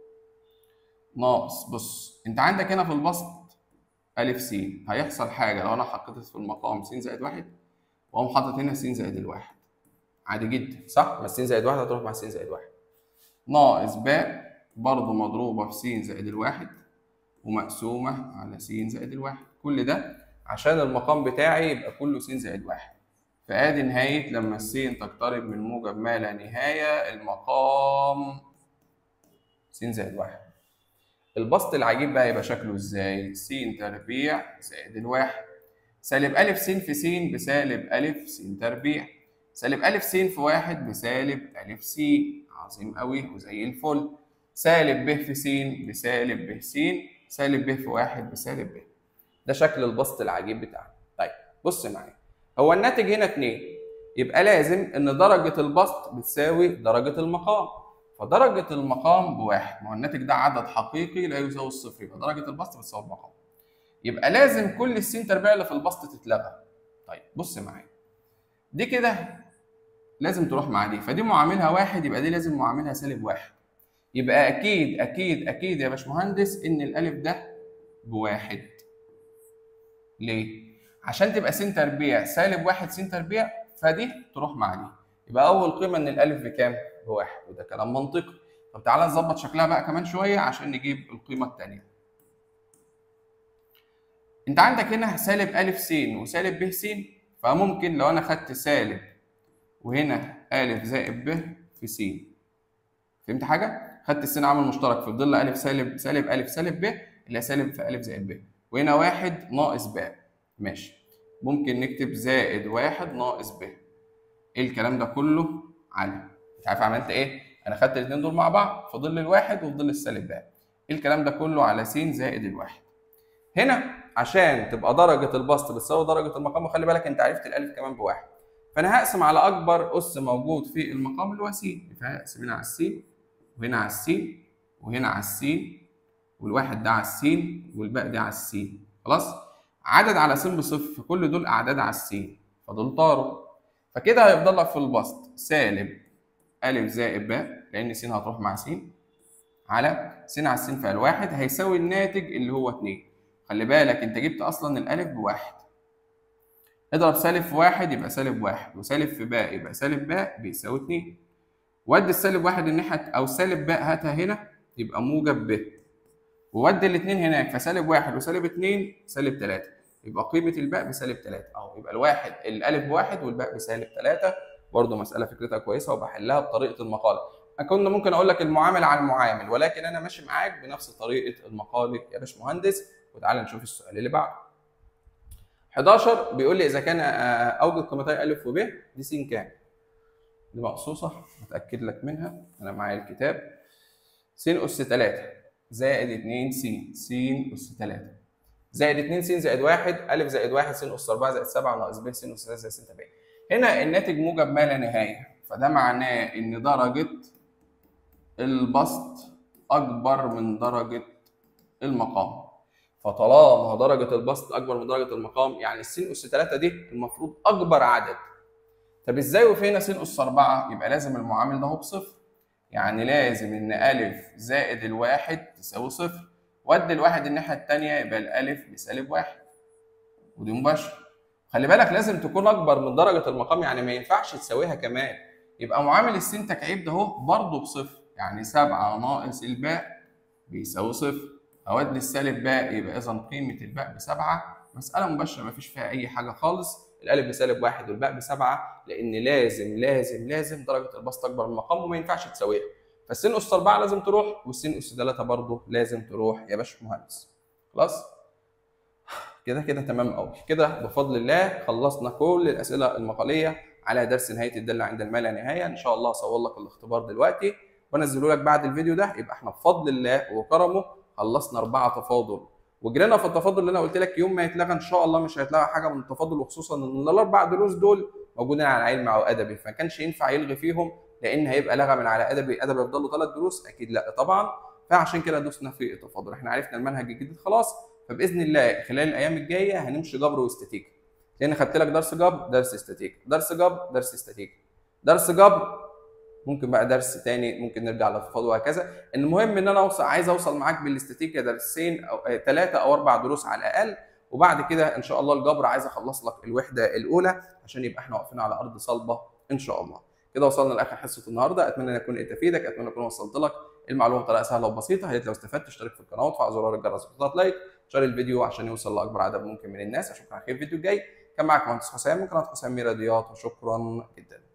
ناقص بص انت عندك هنا في البسط الف س هيحصل حاجه لو انا حطيت في المقام س زائد واحد واقوم حاطط هنا س زائد الواحد عادي جدا صح ما س زائد واحد هتروح مع س زائد واحد ناقص باء برضه مضروبه في س زائد الواحد ومقسومه على س زائد الواحد كل ده عشان المقام بتاعي يبقى كله س زائد واحد فادي نهاية لما السين تقترب من موجب ما لا نهاية المقام س زائد واحد البسط العجيب بقى يبقى شكله ازاي س تربيع زائد الواحد سالب أ س في س بسالب أ س تربيع سالب أ س في واحد بسالب أ س عظيم قوي وزي الفل سالب ب في س بسالب ب س سالب ب في واحد بسالب ب ده شكل البسط العجيب بتاعنا طيب بص معايا هو الناتج هنا 2 يبقى لازم ان درجة البسط بتساوي درجة المقام فدرجة المقام بواحد ما هو الناتج ده عدد حقيقي لا يساوي الصفر يبقى درجة البسط بتساوي المقام يبقى لازم كل السين تربيع اللي في البسط تتلغى طيب بص معايا دي كده لازم تروح مع دي فدي معاملها واحد يبقى دي لازم معاملها سالب واحد يبقى اكيد اكيد اكيد يا باشمهندس ان الالف ده بواحد ليه؟ عشان تبقى س تربيع سالب واحد س تربيع فدي تروح مع دي يبقى اول قيمه ان الالف بكام؟ بواحد وده كلام منطقي طب تعالى نظبط شكلها بقى كمان شويه عشان نجيب القيمه الثانيه انت عندك هنا سالب ا س وسالب ب س فممكن لو انا خدت سالب وهنا ا زائد ب في س فهمت حاجه؟ خدت السين عامل مشترك في ظل ا سالب سالب ا سالب ب اللي هي سالب في ا زائد ب وهنا واحد ناقص باء ماشي ممكن نكتب زائد واحد ناقص ب ايه الكلام ده كله على انت عارف عملت ايه انا خدت الاثنين دول مع بعض في ظل الواحد وفي ظل السالب باء ايه الكلام ده كله على س زائد الواحد هنا عشان تبقى درجة البسط بتساوي درجة المقام وخلي بالك انت عرفت الالف كمان بواحد فانا هقسم على اكبر اس موجود في المقام اللي هو س فهقسم هنا على الس وهنا على الس وهنا على الس والواحد ده على السين والباقي ده على السين خلاص عدد على س بصفر فكل دول اعداد على السين فدول طاروا فكده هيفضل لك في البسط سالب ا زائد باء لان س هتروح مع س على س على س فعل واحد هيساوي الناتج اللي هو 2 خلي بالك انت جبت اصلا الالف بواحد اضرب سالب في واحد يبقى سالب واحد وسالب في باء يبقى سالب باء بيساوي 2 ودي السالب واحد الناحيه او سالب باء هاتها هنا يبقى موجب ب وودي الاثنين هناك فسالب واحد وسالب 2 سالب 3 يبقى قيمه الباء بسالب 3 اهو يبقى الواحد الالف بواحد والباء بسالب 3 برضه مساله فكرتها كويسه وبحلها بطريقه المقاله كنا ممكن اقول لك المعامل على المعامل ولكن انا ماشي معاك بنفس طريقه المقاله يا باشمهندس وتعالى نشوف السؤال اللي بعده 11 بيقول لي اذا كان اوجد قيمتي الف وب دي س كام دي مقصوصه متاكد لك منها انا معايا الكتاب س اس 3 زائد 2 س س اس 3 زائد 2 س زائد 1 الف زائد 1 س اس 4 زائد 7 ناقص ب س اس 3 زائد 6 ب هنا الناتج موجب ما لا نهايه فده معناه ان درجه البسط اكبر من درجه المقام فطالما درجه البسط اكبر من درجه المقام يعني السين اس 3 دي المفروض اكبر عدد طب ازاي وفي هنا س اس 4 يبقى لازم المعامل ده هو بصفر يعني لازم ان الف زائد الواحد تساوي صفر ودي الواحد الناحيه الثانيه يبقى الالف بسالب واحد ودي مباشره خلي بالك لازم تكون اكبر من درجه المقام يعني ما ينفعش تساويها كمان يبقى معامل السين تكعيب ده اهو برضه بصفر يعني 7 ناقص الباء بيساوي صفر اودي السالب باء يبقى اذا قيمه الباء بسبعه مساله مباشره ما فيش فيها اي حاجه خالص الالف بسالب واحد والباء بسبعه لان لازم لازم لازم درجه البسط اكبر من المقام وما ينفعش تساويها فالسين اس 4 لازم تروح والسين اس 3 برضه لازم تروح يا باشمهندس خلاص كده كده تمام قوي كده بفضل الله خلصنا كل الاسئله المقاليه على درس نهايه الداله عند الما لا نهايه ان شاء الله اصور لك الاختبار دلوقتي وانزله لك بعد الفيديو ده يبقى احنا بفضل الله وكرمه خلصنا اربعه تفاضل وجرينا في التفاضل اللي انا قلت لك يوم ما يتلغى ان شاء الله مش هيتلغى حاجه من التفاضل وخصوصا ان الاربع دروس دول موجودين على علم او ادبي فما كانش ينفع يلغي فيهم لان هيبقى لغى من على ادبي ادبي يفضل له ثلاث دروس اكيد لا طبعا فعشان كده دوسنا في التفاضل احنا عرفنا المنهج الجديد خلاص فباذن الله خلال الايام الجايه هنمشي جبر واستاتيكا لان خدت لك درس جبر درس استاتيكا درس جبر درس استاتيكا درس جبر ممكن بقى درس تاني ممكن نرجع للتفاضل وهكذا المهم ان انا اوصل عايز اوصل معاك بالاستاتيكا درسين او ثلاثه او اربع دروس على الاقل وبعد كده ان شاء الله الجبر عايز اخلص لك الوحده الاولى عشان يبقى احنا واقفين على ارض صلبه ان شاء الله كده وصلنا لاخر حصه النهارده اتمنى ان اكون قدرت افيدك اتمنى اكون وصلت لك المعلومه بطريقه سهله وبسيطه يا ريت لو استفدت اشترك في القناه وتفعل زرار الجرس وتضغط لايك شير الفيديو عشان يوصل لاكبر عدد ممكن من الناس اشوفك على خير الفيديو الجاي كان معاك مهندس حسام من قناه حسام رياضيات وشكرا جدا